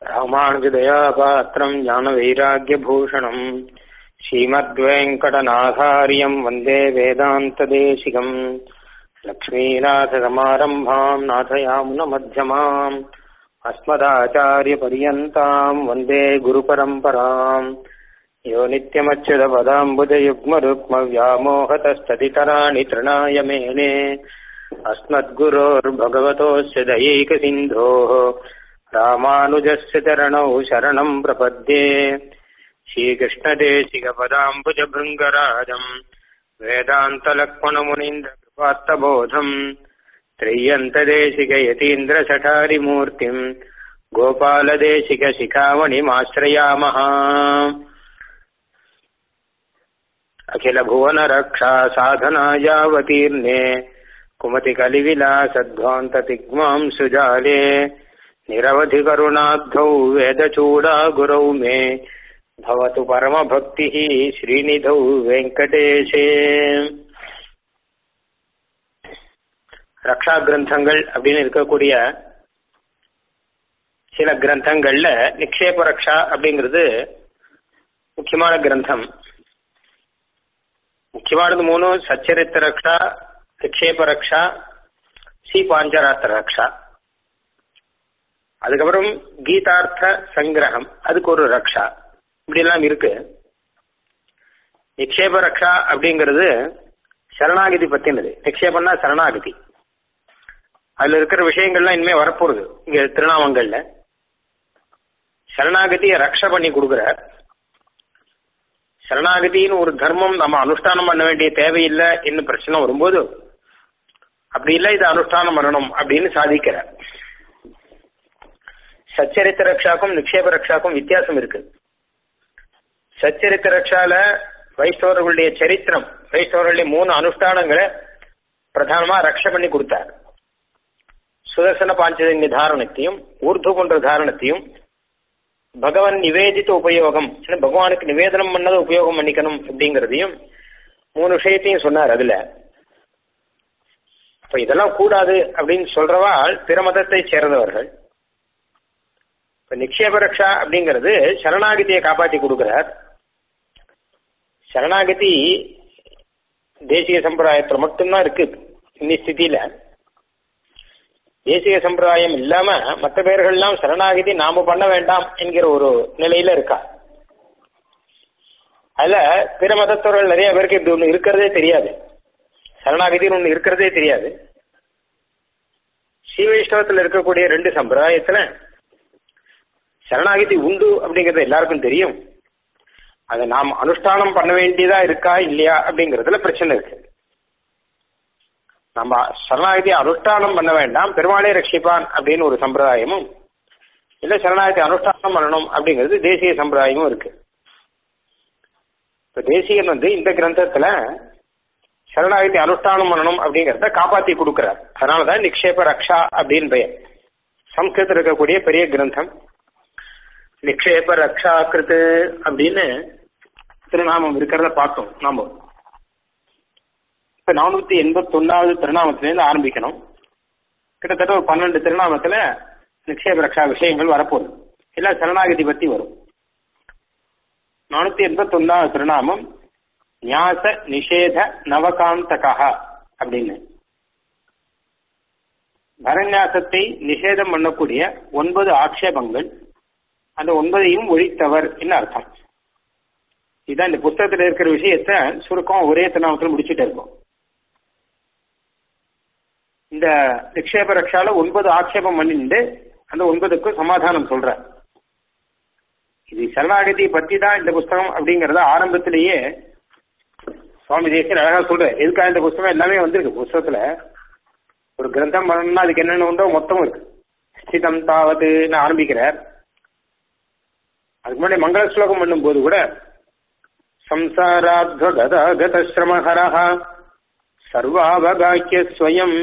ராமானுஜதயாபாத்திரம் ஞானவைராக்கியபூஷணம் ஸ்ரீமத்வேங்கடநாதாரியம் வந்தே வேதாந்ததேசிகம் லக்ஷ்மீநாதசமாரம்பாம் நாथयामुनमध्यमाम् अस्मदाचार्यपर्यन्ताम् वन्दे गुरुपरम्पराम् यो नित्यमच्युतपदाम्बुजयुग्मरुक्मव्यामोहतस्तदितराणि तृणाय मेने अस्मद्गुरोर्भगवतोऽस्य दयैकसिन्धोः रामानुजस्य चरणौ शरणम् प्रपद्ये श्रीकृष्णदेशिकपदाम्बुजभृङ्गराजम् वेदान्तलक्ष्मणमुनीन्द्रकृपात्तबोधम् त्रय्यन्तदेशिकयतीन्द्रशठारिमूर्तिम् गोपालदेशिकशिखामणिमाश्रयामः अखिलभुवनरक्षा साधनायावतीर्णे कुमतिकलिविलासध्वान्ततिग्मां सुजाले निरवधिकरुणाब्धौ वेदचूडा गुरौ मे भवतु परमभक्तिः श्रीनिधौ வெங்கடேஷே ரக்ஷா கிரந்தங்கள் அப்படின்னு இருக்கக்கூடிய சில கிரந்தங்கள்ல நிக்ஷேப ரக்ஷா அப்படிங்கிறது முக்கியமான கிரந்தம் முக்கியமானது மூணு சச்சரித்த ரக்ஷா நிக்ஷேப ரக்ஷா ஸ்ரீ பாஞ்சராத்திர ரக்ஷா அதுக்கப்புறம் கீதார்த்த சங்கிரகம் அதுக்கு ஒரு ரக்ஷா இப்படி எல்லாம் இருக்கு நிக்ஷேப ரக்ஷா அப்படிங்கிறது சரணாகதி பத்தினது நிக்ஷேபம்னா சரணாகதி அதுல இருக்கிற விஷயங்கள்லாம் இனிமே வரப்போகுது இங்க திருநாமங்கள்ல சரணாகதியை ரக்ஷ பண்ணி கொடுக்குறார் சரணாகதின்னு ஒரு தர்மம் நம்ம அனுஷ்டானம் பண்ண வேண்டிய தேவையில்லை என்ன பிரச்சனை வரும்போது அப்படி இல்லை இதை அனுஷ்டானம் பண்ணணும் அப்படின்னு சாதிக்கிறார் சச்சரித்த ரக்ஷாக்கும் நிக்ஷேப ரக்ஷாக்கும் வித்தியாசம் இருக்கு சச்சரித்த ரக்ஷால வைஷ்ணவர்களுடைய சரித்திரம் வைஷ்ணவர்களுடைய மூணு அனுஷ்டானங்களை பிரதானமா ரக்ஷ பண்ணி கொடுத்தார் சுதர்சன பாஞ்சஜன்ய தாரணத்தையும் ஊர்து போன்ற தாரணத்தையும் பகவான் நிவேதித்த உபயோகம் பகவானுக்கு நிவேதனம் பண்ணதை உபயோகம் பண்ணிக்கணும் அப்படிங்கிறதையும் மூணு விஷயத்தையும் சொன்னார் அதுல இப்ப இதெல்லாம் கூடாது அப்படின்னு சொல்றவா பிற மதத்தை சேர்ந்தவர்கள் இப்ப நிக்ஷேப ரக்ஷா அப்படிங்கிறது சரணாகதியை காப்பாற்றி கொடுக்கிறார் சரணாகதி தேசிய சம்பிரதாயத்தில் மட்டும்தான் இருக்கு இன்னி ஸ்திதியில தேசிய சம்பிரதாயம் இல்லாம மற்ற பேர்கள்லாம் சரணாகதி நாம பண்ண வேண்டாம் என்கிற ஒரு நிலையில இருக்கா அதுல பிற மதத்தவர்கள் நிறைய பேருக்கு இப்படி ஒண்ணு இருக்கிறதே தெரியாது சரணாகதின்னு ஒண்ணு இருக்கிறதே தெரியாது ஸ்ரீ வைஷ்ணவத்தில் இருக்கக்கூடிய ரெண்டு சம்பிரதாயத்துல சரணாகதி உண்டு அப்படிங்கிறது எல்லாருக்கும் தெரியும் அதை நாம் அனுஷ்டானம் பண்ண வேண்டியதா இருக்கா இல்லையா அப்படிங்கறதுல பிரச்சனை இருக்கு நம்ம சரணாகதி அனுஷ்டானம் பண்ண வேண்டாம் பெருமாளே ரட்சிப்பான் அப்படின்னு ஒரு சம்பிரதாயமும் இல்ல சரணாகதி அனுஷ்டானம் பண்ணணும் அப்படிங்கிறது தேசிய சம்பிரதாயமும் இருக்கு இப்ப தேசியன் வந்து இந்த கிரந்தத்துல சரணாகதி அனுஷ்டானம் பண்ணணும் அப்படிங்கறத காப்பாத்தி கொடுக்கிறார் அதனாலதான் நிக்ஷேப ரக்ஷா அப்படின்னு பெயர் சம்ஸ்கிருத்தில் இருக்கக்கூடிய பெரிய கிரந்தம் நிக்ஷேப ரக்ஷா கிருத்து அப்படின்னு திருநாமம் இருக்கிறத பார்த்தோம் நாம இப்ப நானூத்தி எண்பத்தி ஒன்னாவது திருநாமத்திலேருந்து ஆரம்பிக்கணும் கிட்டத்தட்ட ஒரு பன்னெண்டு திருநாமத்துல நிக்ஷேப ரக்ஷா விஷயங்கள் வரப்போகுது எல்லாம் சரணாகதி பத்தி வரும் நானூத்தி எண்பத்தி ஒன்னாவது திருநாமம் நியாச நிஷேத நவகாந்தகா அப்படின்னு பரநியாசத்தை நிஷேதம் பண்ணக்கூடிய ஒன்பது ஆட்சேபங்கள் அந்த ஒன்பதையும் ஒழித்தவர் என்ன அர்த்தம் இதுதான் இந்த புத்தகத்தில் இருக்கிற விஷயத்த சுருக்கம் ஒரே திருநாமத்தில் முடிச்சுட்டு இருக்கோம் இந்த நிக்ஷேப ரக்ஷால ஒன்பது ஆட்சேபம் பண்ணிட்டு அந்த ஒன்பதுக்கும் சமாதானம் சொல்ற இது சரணாகதி பத்தி தான் இந்த புஸ்தகம் அப்படிங்கறத ஆரம்பத்திலேயே சுவாமி தேசியர் அழகா சொல்ற எதுக்காக இந்த புஸ்தகம் எல்லாமே வந்திருக்கு புஸ்தகத்துல ஒரு கிரந்தம் பண்ணணும்னா அதுக்கு என்னென்ன உண்டோ மொத்தம் இருக்கு ஸ்திதம் தாவதுன்னு ஆரம்பிக்கிறார் அதுக்கு முன்னாடி மங்கள ஸ்லோகம் பண்ணும்போது கூட संसाराध्वगदागतश्रमहरः सर्वावगाह्य स्वयम्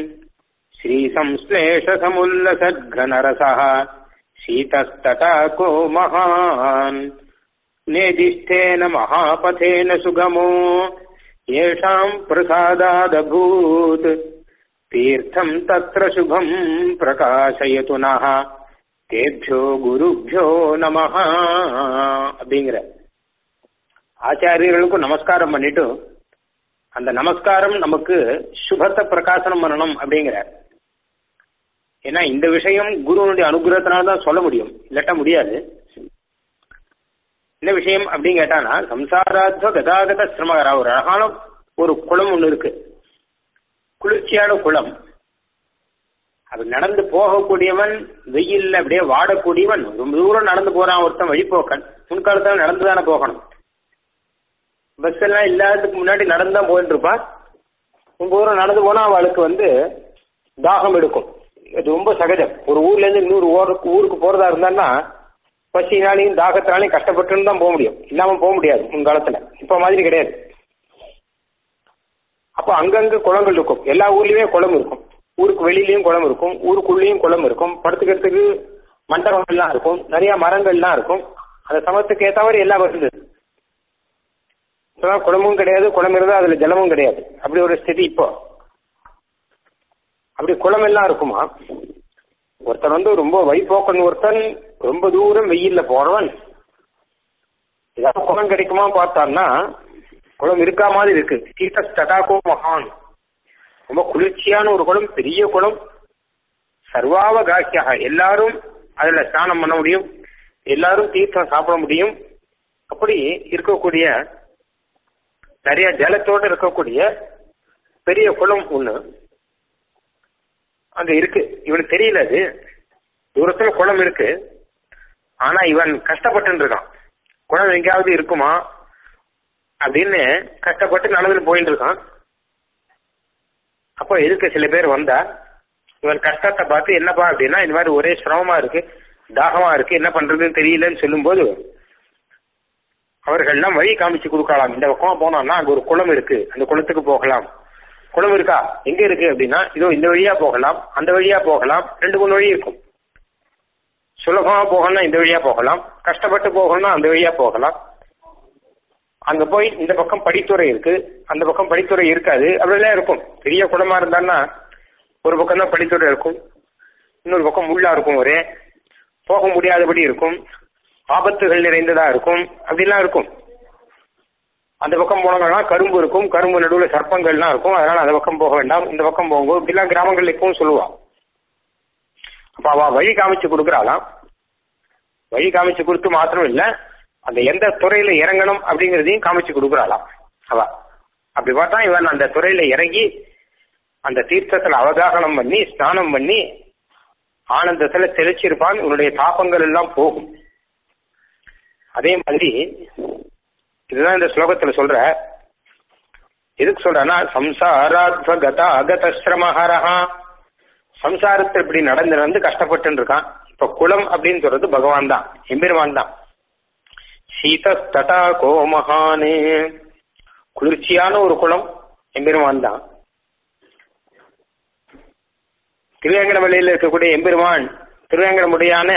श्रीसंश्लेषसमुल्लसद्घनरसः शीतस्तटाको महान् नेदिष्ठेन महापथेन सुगमो येषाम् प्रसादादभूत् तीर्थम् तत्र शुभम् प्रकाशयतु नः தேபியோ குருபியோ நமஹ அப்படிங்கிற ஆச்சாரியர்களுக்கும் நமஸ்காரம் பண்ணிட்டு அந்த நமஸ்காரம் நமக்கு சுபத்தை பிரகாசனம் பண்ணணும் அப்படிங்கிற ஏன்னா இந்த விஷயம் குருவனுடைய அனுகிரகத்தினால தான் சொல்ல முடியும் இல்லாட்டா முடியாது என்ன விஷயம் அப்படின்னு கேட்டானா சம்சாராத்வ கதாகத சிரமகரா ஒரு அழகான ஒரு குளம் ஒன்று இருக்கு குளிர்ச்சியான குளம் அது நடந்து போகக்கூடியவன் வெயில்ல அப்படியே வாடக்கூடியவன் ரொம்ப தூரம் நடந்து போறான் ஒருத்தன் வழிபோக்கன் முன்காலத்துல நடந்து தானே போகணும் பஸ் எல்லாம் இல்லாததுக்கு முன்னாடி நடந்து தான் போயிட்டு இருப்பான் ரொம்ப தூரம் நடந்து போனா அவளுக்கு வந்து தாகம் எடுக்கும் இது ரொம்ப சகஜம் ஒரு ஊர்ல இருந்து இன்னொரு ஊருக்கு ஊருக்கு போறதா இருந்தான்னா பசினாலையும் தாகத்தினாலையும் கஷ்டப்பட்டுன்னு தான் போக முடியும் இல்லாம போக முடியாது முன்காலத்துல இப்ப மாதிரி கிடையாது அப்போ அங்கங்க குளங்கள் இருக்கும் எல்லா ஊர்லயுமே குளம் இருக்கும் ஊருக்கு வெளியிலயும் குளம் இருக்கும் ஊருக்குள்ளேயும் குளம் இருக்கும் படுத்துக்கிறதுக்கு மண்டபம் எல்லாம் இருக்கும் நிறைய மரங்கள்லாம் இருக்கும் அந்த சமத்துக்கு ஏற்ற மாதிரி எல்லாம் வருது இப்பதான் குளமும் கிடையாது குளம் இருந்தா அதுல ஜலமும் கிடையாது அப்படி ஒரு ஸ்திதி இப்போ அப்படி குளம் எல்லாம் இருக்குமா ஒருத்தன் வந்து ரொம்ப வழிபோக்கன் ஒருத்தன் ரொம்ப தூரம் வெயில்ல போறவன் ஏதாவது குளம் கிடைக்குமா பார்த்தான்னா குளம் இருக்கா மாதிரி இருக்கு சீத தடாகோ மகான் ரொம்ப குளிர்ச்சியான ஒரு குளம் பெரிய குளம் சர்வாவகாசியாக எல்லாரும் அதுல ஸ்நானம் பண்ண முடியும் எல்லாரும் தீர்த்தம் சாப்பிட முடியும் அப்படி இருக்கக்கூடிய நிறைய ஜலத்தோடு இருக்கக்கூடிய பெரிய குளம் ஒண்ணு அங்க இருக்கு இவனுக்கு தெரியல அது தூரத்துல குளம் இருக்கு ஆனா இவன் கஷ்டப்பட்டு இருக்கான் குளம் எங்கேயாவது இருக்குமா அப்படின்னு கஷ்டப்பட்டு நடந்து போயிட்டு இருக்கான் அப்போ எதுக்கு சில பேர் வந்தா இவன் கஷ்டத்தை பார்த்து என்னப்பா அப்படின்னா இந்த மாதிரி ஒரே சிரமமா இருக்கு தாகமா இருக்கு என்ன பண்றதுன்னு தெரியலன்னு சொல்லும்போது அவர்கள்லாம் வழி காமிச்சு கொடுக்கலாம் இந்த பக்கமா போனோம்னா அங்க ஒரு குளம் இருக்கு அந்த குளத்துக்கு போகலாம் குளம் இருக்கா எங்க இருக்கு அப்படின்னா இதோ இந்த வழியா போகலாம் அந்த வழியா போகலாம் ரெண்டு மூணு வழி இருக்கும் சுலபமா போகணும்னா இந்த வழியா போகலாம் கஷ்டப்பட்டு போகணும்னா அந்த வழியா போகலாம் அங்க போய் இந்த பக்கம் படித்துறை இருக்கு அந்த பக்கம் படித்துறை இருக்காது அப்படிலாம் இருக்கும் பெரிய குளமா இருந்தான்னா ஒரு பக்கம் தான் படித்துறை இருக்கும் இன்னொரு பக்கம் முள்ளா இருக்கும் ஒரே போக முடியாதபடி இருக்கும் ஆபத்துகள் நிறைந்ததா இருக்கும் அப்படிலாம் இருக்கும் அந்த பக்கம் போனோம்னா கரும்பு இருக்கும் கரும்பு நடுவில் சர்ப்பங்கள்லாம் இருக்கும் அதனால அந்த பக்கம் போக வேண்டாம் இந்த பக்கம் போங்க இப்படிலாம் கிராமங்கள்ல இப்பவும் சொல்லுவா அப்ப அவ வழி காமிச்சு கொடுக்குறாளாம் வழி காமிச்சு கொடுத்து மாத்திரம் இல்ல அந்த எந்த துறையில இறங்கணும் அப்படிங்கறதையும் காமிச்சு கொடுக்குறாளாம் அவ அப்படி பார்த்தா இவன் அந்த துறையில இறங்கி அந்த தீர்த்தத்துல அவகாகனம் பண்ணி ஸ்நானம் பண்ணி ஆனந்தத்துல தெளிச்சிருப்பான் உன்னுடைய தாபங்கள் எல்லாம் போகும் அதே மாதிரி இதுதான் இந்த ஸ்லோகத்துல சொல்ற எதுக்கு சொல்றனா சம்சாராத்வ கத அகதஸ்ரமஹரஹா சம்சாரத்தை இப்படி நடந்து நடந்து கஷ்டப்பட்டு இருக்கான் இப்ப குளம் அப்படின்னு சொல்றது பகவான் தான் எம்பெருமான் தான் சீத தடா கோமகானே குளிர்ச்சியான ஒரு குளம் எம்பெருமான் தான் திருவேங்கடமலையில் இருக்கக்கூடிய எம்பெருமான் திருவேங்கடமுடையான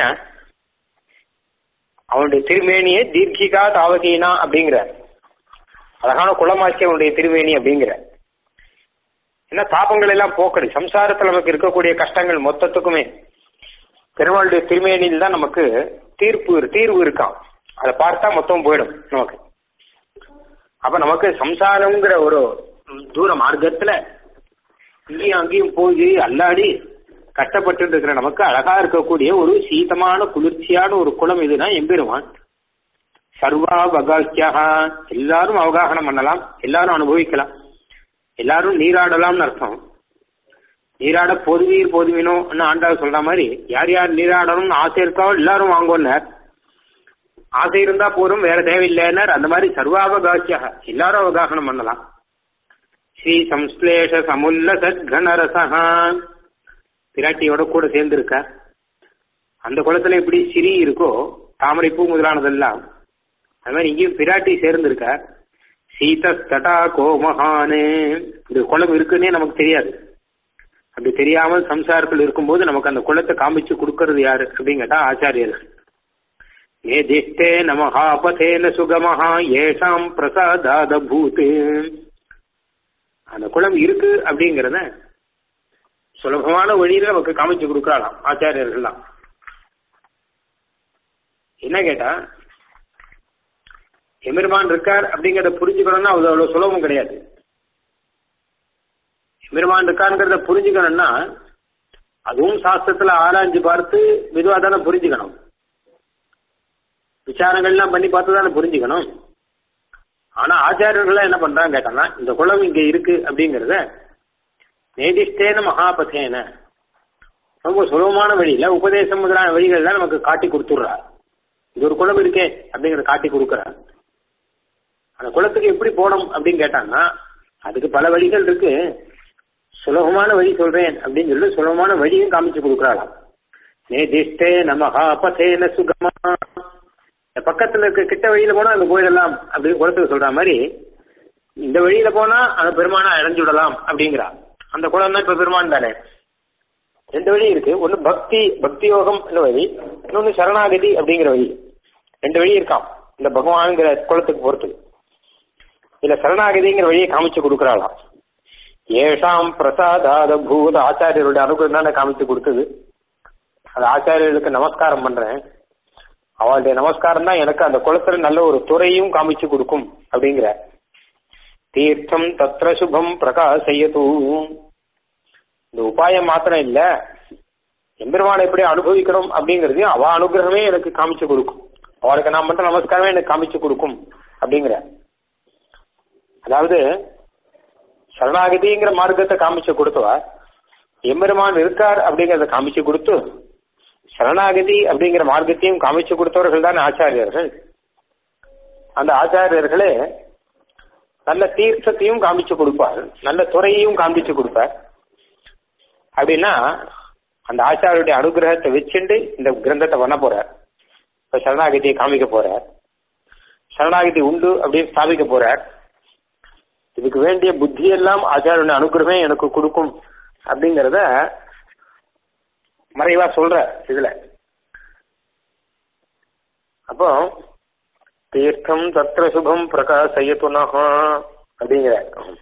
அவனுடைய திருமேனியை தீர்க்கிகா தாவகீனா அப்படிங்கிற அழகான குளமாச்சி அவனுடைய திருமேனி அப்படிங்கிற ஏன்னா தாபங்கள் எல்லாம் போக்கடி சம்சாரத்தில் நமக்கு இருக்கக்கூடிய கஷ்டங்கள் மொத்தத்துக்குமே பெருமாளுடைய திருமேனியில் தான் நமக்கு தீர்ப்பு தீர்வு இருக்கான் அதை பார்த்தா மொத்தம் போயிடும் நமக்கு அப்ப நமக்கு சம்சாரம்ங்கிற ஒரு தூர மார்க்கத்துல இங்கேயும் அங்கேயும் போய் அல்லாடி கஷ்டப்பட்டு இருக்கிற நமக்கு அழகா இருக்கக்கூடிய ஒரு சீதமான குளிர்ச்சியான ஒரு குளம் இதுனா எம்பெருமான் சர்வா பகாக்கியா எல்லாரும் அவகாகனம் பண்ணலாம் எல்லாரும் அனுபவிக்கலாம் எல்லாரும் நீராடலாம்னு அர்த்தம் நீராட பொதுவீர் பொதுவினோன்னு ஆண்டாள் சொல்ற மாதிரி யார் யார் நீராடணும்னு ஆசை இருக்காவோ எல்லாரும் வாங்கோன்னார் ஆசை இருந்தா போதும் வேற தேவையில்லைன்னார் அந்த மாதிரி சர்வாவகாசியாக எல்லாரும் அவகாகனம் பண்ணலாம் ஸ்ரீ சம்ஸ்லேஷ சமுல்ல சத்கணரசகா பிராட்டியோட கூட சேர்ந்திருக்க அந்த குளத்துல எப்படி சிரி இருக்கோ தாமரைப்பூ முதலானதெல்லாம் அது மாதிரி இங்கேயும் பிராட்டி சேர்ந்திருக்க சீத தடா கோமகானே இந்த குளம் இருக்குன்னே நமக்கு தெரியாது அப்படி தெரியாமல் சம்சாரத்தில் இருக்கும்போது நமக்கு அந்த குளத்தை காமிச்சு கொடுக்கறது யாரு அப்படின்னு கேட்டா ஆச்சாரியர்கள் நேதிஷ்டே நமஹா பதேன சுகமஹா ஏஷாம் பிரசாதாத பூத்து அந்த குளம் இருக்கு அப்படிங்கிறத சுலபமான வழியில நமக்கு காமிச்சு கொடுக்கலாம் ஆச்சாரியர்கள்லாம் என்ன கேட்டா எம்பெருமான் இருக்கார் அப்படிங்கறத புரிஞ்சுக்கணும்னா அது அவ்வளவு சுலபம் கிடையாது எம்பெருமான் இருக்காருங்கிறத புரிஞ்சுக்கணும்னா அதுவும் சாஸ்திரத்துல ஆராய்ஞ்சு பார்த்து மெதுவா தானே புரிஞ்சுக்கணும் விசாரங்கள்லாம் பண்ணி பார்த்து தானே புரிஞ்சுக்கணும் ஆனா ஆச்சாரியர்கள் என்ன பண்றாங்க கேட்டாங்கன்னா இந்த குளம் இங்க இருக்கு அப்படிங்கறத நேதிஷ்டேன மகாபதேன ரொம்ப சுலபமான வழியில உபதேசம் முதலான வழிகள்லாம் நமக்கு காட்டி கொடுத்துடுறா இது ஒரு குளம் இருக்கே அப்படிங்கறத காட்டி கொடுக்குறா அந்த குளத்துக்கு எப்படி போகணும் அப்படின்னு கேட்டாங்கன்னா அதுக்கு பல வழிகள் இருக்கு சுலபமான வழி சொல்றேன் அப்படின்னு சொல்லி சுலபமான வழியும் காமிச்சு கொடுக்குறாளாம் நேதிஷ்டே நமஹா பதேன சுகமா இந்த பக்கத்துல இருக்க கிட்ட வழியில போனா அங்க போயிடலாம் அப்படின்னு குளத்துக்கு சொல்ற மாதிரி இந்த வழியில போனா அந்த பெருமானை அடைஞ்சு விடலாம் அப்படிங்கிறா அந்த குளம் தான் இப்ப பெருமான் தானே ரெண்டு வழி இருக்கு ஒன்னு பக்தி பக்தி யோகம் வழி இன்னொன்னு சரணாகதி அப்படிங்கிற வழி ரெண்டு வழி இருக்காம் இந்த பகவான்கிற குளத்துக்கு பொறுத்து இல்ல சரணாகதிங்கிற வழியை காமிச்சு கொடுக்குறாளாம் ஏஷாம் பிரசாதாத பூத ஆச்சாரியருடைய அனுகிரகம் தானே காமிச்சு கொடுத்தது அது ஆச்சாரியர்களுக்கு நமஸ்காரம் பண்றேன் அவளுடைய நமஸ்காரம் தான் எனக்கு அந்த குளத்துல நல்ல ஒரு துறையும் காமிச்சு கொடுக்கும் அப்படிங்கிற தீர்த்தம் தத்ர சுபம் பிரகாசையது இந்த உபாயம் மாத்திரம் இல்ல எம்பெருமானை எப்படி அனுபவிக்கணும் அப்படிங்கறதையும் அவ அனுகிரகமே எனக்கு காமிச்சு கொடுக்கும் அவளுக்கு நான் மட்டும் நமஸ்காரமே எனக்கு காமிச்சு கொடுக்கும் அப்படிங்கிற அதாவது சரணாகதிங்கிற மார்க்கத்தை காமிச்சு கொடுத்தவா எம்பெருமான் இருக்கார் அப்படிங்கறத காமிச்சு கொடுத்து சரணாகதி அப்படிங்கிற மார்க்கத்தையும் காமிச்சு கொடுத்தவர்கள் தான் ஆச்சாரியர்கள் அந்த ஆச்சாரியர்களே நல்ல தீர்த்தத்தையும் காமிச்சு கொடுப்பார் நல்ல துறையையும் காமிச்சு கொடுப்பார் அப்படின்னா அந்த ஆச்சாரியுடைய அனுகிரகத்தை வச்சுண்டு இந்த கிரந்தத்தை பண்ண போறார் இப்ப சரணாகதியை காமிக்க போறார் சரணாகதி உண்டு அப்படின்னு ஸ்தாபிக்க போறார் இதுக்கு வேண்டிய புத்தி எல்லாம் ஆச்சாரியுடைய அனுகிரகமே எனக்கு கொடுக்கும் அப்படிங்கறத மறைவா சொல்ற இதுல அப்போ தீர்த்தம் தத்திர சுபம் பிரகாசயத்துனஹ அப்படிங்கிற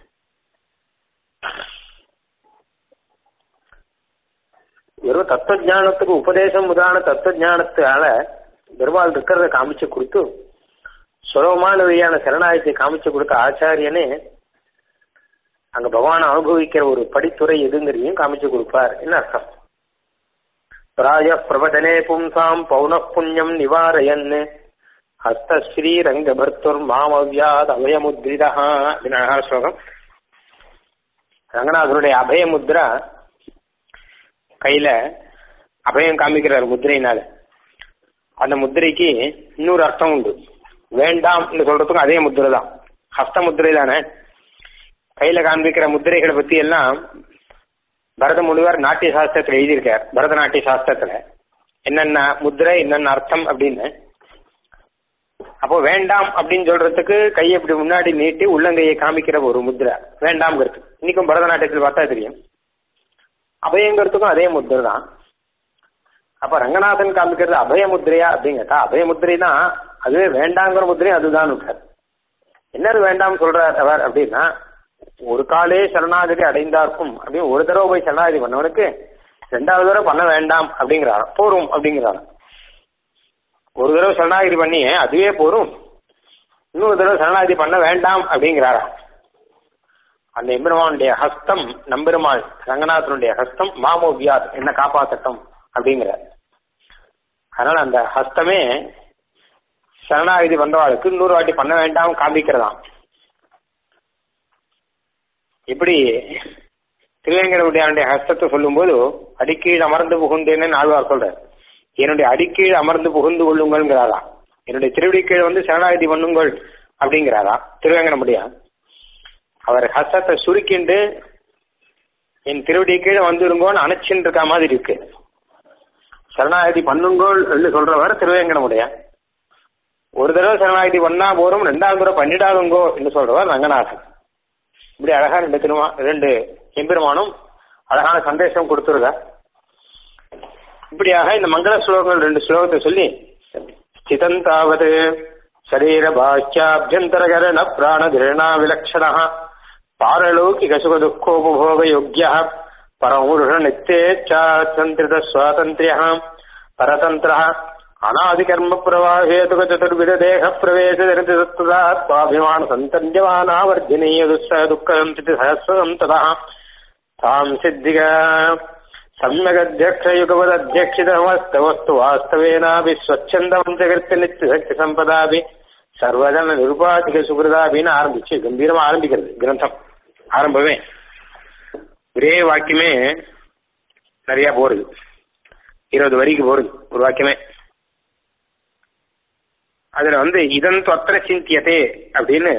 வெறும் தத்துவ உபதேசம் முதலான தத்துவ பெருமாள் இருக்கிறத காமிச்சு கொடுத்து சுலபமான வழியான சரணாயத்தை காமிச்சு கொடுத்த ஆச்சாரியனே அங்க பகவானை அனுபவிக்கிற ஒரு படித்துறை எதுங்கிறதையும் காமிச்சு கொடுப்பார் என்ன அர்த்தம் பிராய பிரபதனே பும்சாம் பௌன புண்ணியம் நிவாரயன் ஹஸ்தஸ்ரீ ரங்கபர்த்துர் மாமவ்யாத் அபயமுத்ரிதா அப்படின்னு அழகான ஸ்லோகம் ரங்கநாதனுடைய அபயமுத்ரா கையில அபயம் காமிக்கிறார் முத்திரையினால அந்த முத்திரைக்கு இன்னொரு அர்த்தம் உண்டு வேண்டாம்னு சொல்றதுக்கும் அதே முத்திரை தான் ஹஸ்த முத்திரை தானே கையில காண்பிக்கிற முத்திரைகளை பத்தி எல்லாம் பரத முனிவர் நாட்டிய சாஸ்திரத்துல எழுதியிருக்கார் பரதநாட்டிய சாஸ்திரத்துல என்னென்ன முத்திரை என்னென்ன அர்த்தம் அப்படின்னு அப்போ வேண்டாம் அப்படின்னு சொல்றதுக்கு கையை இப்படி முன்னாடி நீட்டி உள்ளங்கையை காமிக்கிற ஒரு முத்திரை வேண்டாம்ங்கிறது இன்னைக்கும் பரதநாட்டியத்தில் பார்த்தா தெரியும் அபயங்கிறதுக்கும் அதே முத்திரை தான் அப்ப ரங்கநாதன் காமிக்கிறது அபய முத்திரையா அப்படின்னு கேட்டா அபய முத்திரை தான் அதுவே வேண்டாங்கிற முத்திரை அதுதான் என்ன வேண்டாம் சொல்றார் அவர் அப்படின்னா ஒரு காலே சரணாகதி அடைந்தார்க்கும் அப்படின்னு ஒரு தடவை போய் சரணாகதி பண்ணவனுக்கு ரெண்டாவது தடவை பண்ண வேண்டாம் அப்படிங்கிறார் போரும் அப்படிங்கிறார் ஒரு தடவை சரணாகதி பண்ணி அதுவே போரும் இன்னொரு தடவை சரணாகதி பண்ண வேண்டாம் அப்படிங்கிறாரா அந்த எம்பெருமானுடைய ஹஸ்தம் நம்பெருமாள் ரங்கநாதனுடைய ஹஸ்தம் மாமோவியாத் என்ன காப்பாத்தட்டும் அப்படிங்கிறார் அதனால அந்த ஹஸ்தமே சரணாகதி வந்தவாளுக்கு இன்னொரு வாட்டி பண்ண வேண்டாம் காமிக்கிறதாம் இப்படி திருவேங்கடவுடைய ஹஸ்தத்தை சொல்லும்போது அடிக்கீழ் அமர்ந்து புகுந்தேன்னு ஆழ்வார் சொல்றார் என்னுடைய அடிக்கீழ் அமர்ந்து புகுந்து கொள்ளுங்கள்ங்கிறாரா என்னுடைய திருவடி கீழ் வந்து சரணாகதி பண்ணுங்கள் அப்படிங்கிறாரா திருவேங்கடமுடியா அவர் ஹஸ்தத்தை சுருக்கிண்டு என் திருவடி கீழே வந்துருங்கோன்னு அணைச்சின்னு இருக்க மாதிரி இருக்கு சரணாகதி பண்ணுங்கோள் என்று சொல்றவர் திருவேங்கடமுடைய ஒரு தடவை சரணாகதி பண்ணா போறோம் ரெண்டாவது தடவை பண்ணிடாதுங்கோ என்று சொல்றவர் ரங்கநாதன் இப்படி அழகா ரெண்டு திருமா ரெண்டு எம்பெருமானும் அழகான சந்தேசம் கொடுத்துருக்க இப்படியாக இந்த மங்கள ஸ்லோகங்கள் ரெண்டு ஸ்லோகத்தை சொல்லி ஸ்திதந்தாவது சரீர பாஷ்யாபியந்தரகரண பிராண திருணா விலக்ஷண பாரலௌகிக சுக துக்கோபோக யோக்கிய பரமூருஷ நித்தேச்சாந்திரித சுவாதந்திரிய பரதந்திர அநாதி கர்ம பிரவாகேதுக சதுர்வித தேக பிரவேச தரித்து சத்துதாத்மாபிமான சந்தன்யமானாவர்ஜனீய துஷ்ட துக்கம் சித்தி சஹசிரம் ததா தாம் சித்திக சம்யகத்தியக்ஷ யுகவதத்தியக்ஷிதமஸ்தவஸ்து வாஸ்தவேனாபி ஸ்வச்சந்தம் ஜெகத்து நித்திய சக்தி சம்பதாபி சர்வஜன நிருபாதிக சுகிருதாபின்னு ஆரம்பிச்சு கம்பீரமா ஆரம்பிக்கிறது கிரந்தம் ஆரம்பமே ஒரே வாக்கியமே நிறைய போறது இருபது வரிக்கு போறது ஒரு வாக்கியமே அதுல வந்து இதன் தொத்திர சிந்தியதே அப்படின்னு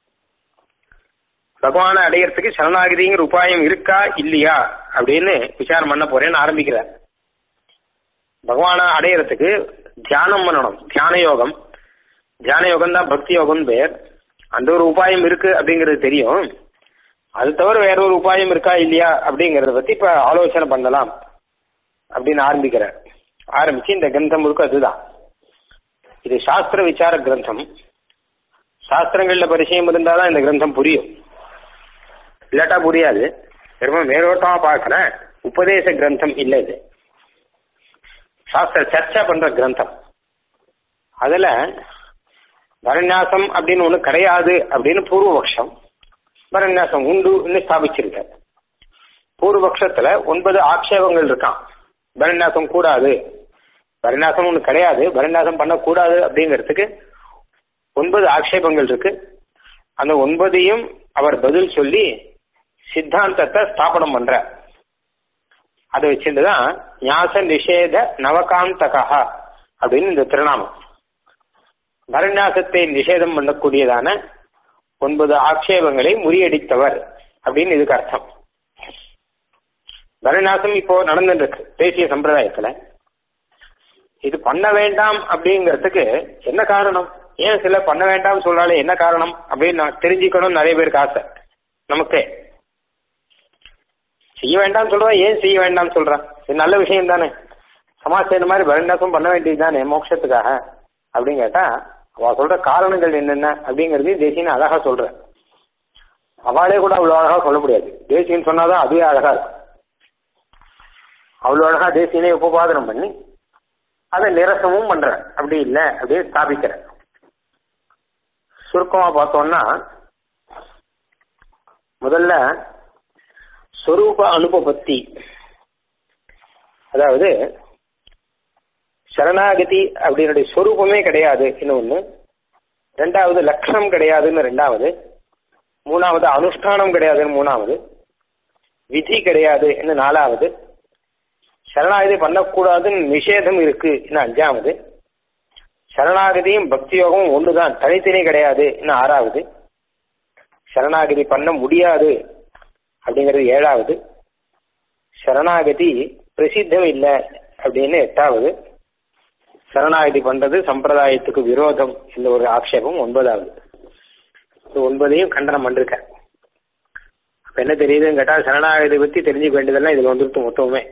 பகவானை அடையறதுக்கு சரணாகிதிங்கிற உபாயம் இருக்கா இல்லையா அப்படின்னு விசாரம் பண்ண போறேன்னு ஆரம்பிக்கிறார் பகவானை அடையறதுக்கு தியானம் பண்ணணும் தியான யோகம் தியான யோகம் தான் பக்தி யோகம் பேர் அந்த ஒரு உபாயம் இருக்கு அப்படிங்கிறது தெரியும் அது தவிர வேற ஒரு உபாயம் இருக்கா இல்லையா அப்படிங்கறத பத்தி இப்ப ஆலோசனை பண்ணலாம் அப்படின்னு ஆரம்பிக்கிறார் ஆரம்பிச்சு இந்த கிரந்தம் முழுக்க அதுதான் இது சாஸ்திர விசார கிரந்தம் சாஸ்திரங்கள்ல பரிச்சயம் இருந்தாதான் இந்த கிரந்தம் புரியும் இல்லாட்டா புரியாது ரொம்ப மேலோட்டமா பார்க்கிறேன் உபதேச கிரந்தம் இல்லை இது சாஸ்திர சர்ச்சா பண்ற கிரந்தம் அதுல வரநியாசம் அப்படின்னு ஒண்ணு கிடையாது அப்படின்னு பூர்வபக்ஷம் வரநியாசம் உண்டுன்னு ஸ்தாபிச்சிருக்க பூர்வபக்ஷத்துல ஒன்பது ஆட்சேபங்கள் இருக்கான் வரநியாசம் கூடாது வரநியாசம் ஒண்ணு கிடையாது வரநியாசம் பண்ணக்கூடாது அப்படிங்கிறதுக்கு ஒன்பது ஆட்சேபங்கள் இருக்கு அந்த ஒன்பதையும் அவர் பதில் சொல்லி சித்தாந்தத்தை ஸ்தாபனம் பண்ற அதை வச்சுட்டுதான் ஞாச நிஷேத நவகாந்தகா அப்படின்னு இந்த திருநாமம் வரநியாசத்தை நிஷேதம் பண்ணக்கூடியதான ஒன்பது ஆட்சேபங்களை முறியடித்தவர் அப்படின்னு இதுக்கு அர்த்தம் வரநியாசம் இப்போ நடந்துட்டு இருக்கு தேசிய சம்பிரதாயத்துல இது பண்ண வேண்டாம் அப்படிங்கிறதுக்கு என்ன காரணம் ஏன் சில பண்ண வேண்டாம் சொல்றாலே என்ன காரணம் அப்படின்னு நான் தெரிஞ்சுக்கணும் நிறைய பேருக்கு ஆசை நமக்கு செய்ய வேண்டாம் சொல்றா ஏன் செய்ய வேண்டாம் சொல்றா இது நல்ல விஷயம் தானே சமாஜ் இந்த மாதிரி வரநியாசம் பண்ண வேண்டியது தானே மோட்சத்துக்காக அப்படின்னு கேட்டா அவ சொல்ற காரணங்கள் என்னென்ன அப்படிங்கறது தேசியன்னு அழகா சொல்ற அவளே கூட அவ்வளவு அழகா சொல்ல முடியாது தேசியன்னு சொன்னாதான் அதுவே அழகா இருக்கும் அவ்வளவு அழகா தேசியனே உபபாதனம் பண்ணி அதை நிரசமும் பண்ற அப்படி இல்லை அப்படியே ஸ்தாபிக்கிற சுருக்கமா பார்த்தோம்னா முதல்ல ஸ்வரூப அனுபவத்தி அதாவது சரணாகதி அப்படின்னுடைய ஸ்வரூபமே கிடையாது ஒண்ணு ரெண்டாவது லட்சணம் கிடையாதுன்னு ரெண்டாவது மூணாவது அனுஷ்டானம் கிடையாதுன்னு மூணாவது விதி கிடையாது நாலாவது சரணாகதி பண்ணக்கூடாதுன்னு நிஷேதம் இருக்கு இன்னும் அஞ்சாவது சரணாகதியும் பக்தி யோகமும் ஒண்ணுதான் தனித்தனி கிடையாது இன்னும் ஆறாவது சரணாகதி பண்ண முடியாது அப்படிங்கிறது ஏழாவது சரணாகதி பிரசித்தம் இல்லை அப்படின்னு எட்டாவது சரணாகதி பண்றது சம்பிரதாயத்துக்கு விரோதம் இந்த ஒரு ஆட்சேபம் ஒன்பதாவது இது ஒன்பதையும் கண்டனம் பண்ணிருக்க அப்ப என்ன தெரியுதுன்னு கேட்டா சரணாகதி பத்தி தெரிஞ்சுக்க வேண்டியதெல்லாம் இதுல வந்துருக்கும் மொத்தமே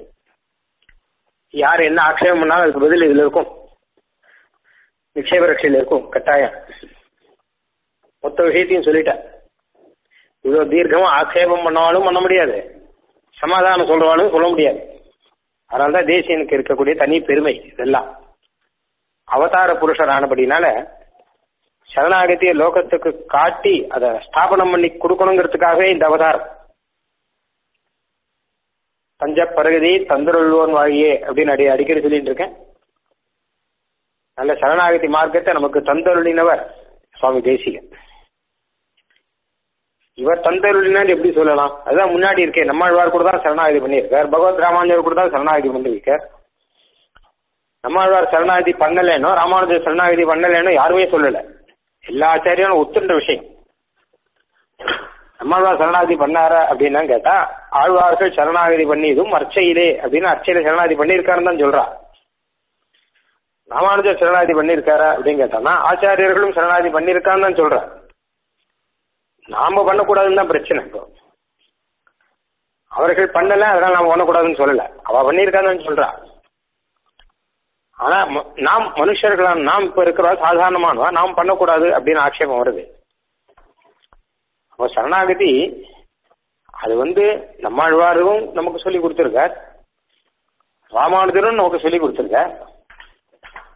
யார் என்ன ஆட்சேபம் பண்ணாலும் அதுக்கு பதில் இதுல இருக்கும் நிக்ஷேப ரட்சையில் இருக்கும் கட்டாயம் மொத்த விஷயத்தையும் சொல்லிட்டேன் இவ்வளவு தீர்க்கமா ஆட்சேபம் பண்ணாலும் பண்ண முடியாது சமாதானம் சொல்றவாலும் சொல்ல முடியாது அதனால்தான் தேசியனுக்கு இருக்கக்கூடிய தனி பெருமை இதெல்லாம் அவதார புருஷர் ஆனபடினால சரணாகத்திய லோகத்துக்கு காட்டி அதை ஸ்தாபனம் பண்ணி கொடுக்கணுங்கிறதுக்காகவே இந்த அவதாரம் பஞ்ச பரகதி தந்துருள்வோன் வாழியே அப்படின்னு அடி அடிக்கடி சொல்லிட்டு இருக்கேன் நல்ல சரணாகதி மார்க்கத்தை நமக்கு தந்தருளினவர் சுவாமி தேசிகன் இவர் தந்தருளினால் எப்படி சொல்லலாம் அதுதான் முன்னாடி இருக்கே நம்மாழ்வார் கூட தான் சரணாகதி பண்ணியிருக்கார் பகவத் ராமானுஜர் கூட தான் சரணாகதி பண்ணியிருக்கார் நம்மாழ்வார் சரணாகதி பண்ணலேனோ ராமானுஜர் சரணாகதி பண்ணலேனோ யாருமே சொல்லல எல்லா ஆச்சாரியும் ஒத்துன்ற விஷயம் நம்மாழ்வார் சரணாகதி பண்ணாரா அப்படின்னு கேட்டா ஆழ்வார்கள் சரணாகதி பண்ணியதும் அர்ச்சையிலே அப்படின்னு அர்ச்சையில சரணாகதி பண்ணியிருக்காருன்னு தான் சொல்றா ராமானுஜர் சரணாகதி பண்ணியிருக்காரா அப்படின்னு கேட்டானா ஆச்சாரியர்களும் சரணாகதி பண்ணியிருக்கான்னு தான் சொல்றா நாம பண்ணக்கூடாதுன்னு தான் பிரச்சனை இப்போ அவர்கள் பண்ணல அதனால நாம பண்ணக்கூடாதுன்னு சொல்லல அவ பண்ணியிருக்கான்னு சொல்றா ஆனா நாம் மனுஷர்களா நாம் இப்ப இருக்கிற சாதாரணமானவா நாம் பண்ணக்கூடாது அப்படின்னு ஆட்சேபம் வருது அப்போ சரணாகதி அது வந்து நம்மாழ்வாரும் நமக்கு சொல்லி கொடுத்துருக்கார் ராமானுஜரும் நமக்கு சொல்லி கொடுத்துருக்கார்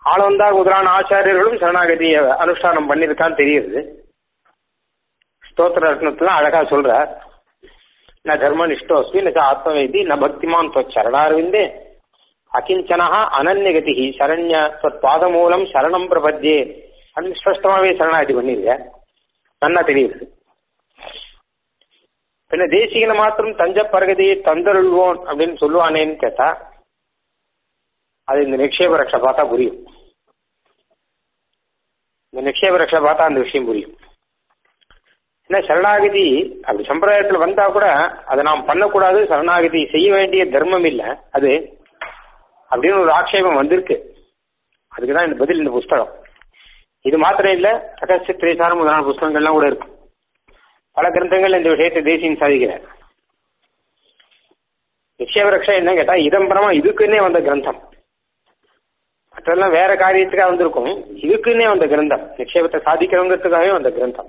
ஆளவந்தார் முதலான ஆச்சாரியர்களும் சரணாகதியை அனுஷ்டானம் பண்ணியிருக்கான்னு தெரியுது ஸ்தோத்திர ரத்னத்துல அழகா சொல்றார் ந தர்ம நிஷ்டோஸ்மி ந ஆத்மவேதி ந பக்திமான் சரணாரவிந்தே அகிஞ்சனா அனன்யகதி சரண்ய பாதமூலம் சரணம் பிரபத்தியே அப்படின்னு ஸ்பஷ்டமாவே சரணாகதி பண்ணிருக்க நல்லா தெரியுது பின்ன தேசிகனை மாத்திரம் தஞ்ச பரகதியை தந்தருள்வோன் அப்படின்னு சொல்லுவானேன்னு கேட்டா அது இந்த நிக்ஷேப ரக்ஷ பார்த்தா புரியும் இந்த நிக்ஷேப ரக்ஷ பார்த்தா அந்த விஷயம் புரியும் ஏன்னா சரணாகதி அப்படி சம்பிரதாயத்தில் வந்தா கூட அதை நாம் பண்ணக்கூடாது சரணாகதி செய்ய வேண்டிய தர்மம் இல்லை அது அப்படின்னு ஒரு ஆட்சேபம் வந்திருக்கு அதுக்கு தான் இந்த பதில் இந்த புஸ்தகம் இது மாத்திரம் இல்ல ரகசிய திரைசாரம் முதலான புஸ்தகங்கள்லாம் கூட இருக்கு பல கிரந்தங்கள் இந்த விஷயத்தை தேசியம் சாதிக்கிறார் நிச்சயவரக்ஷா என்ன கேட்டா இதம்பரமா இதுக்குன்னே வந்த கிரந்தம் மற்றெல்லாம் வேற காரியத்துக்காக வந்திருக்கும் இதுக்குன்னே வந்த கிரந்தம் நிச்சயத்தை சாதிக்கிறவங்கிறதுக்காகவே வந்த கிரந்தம்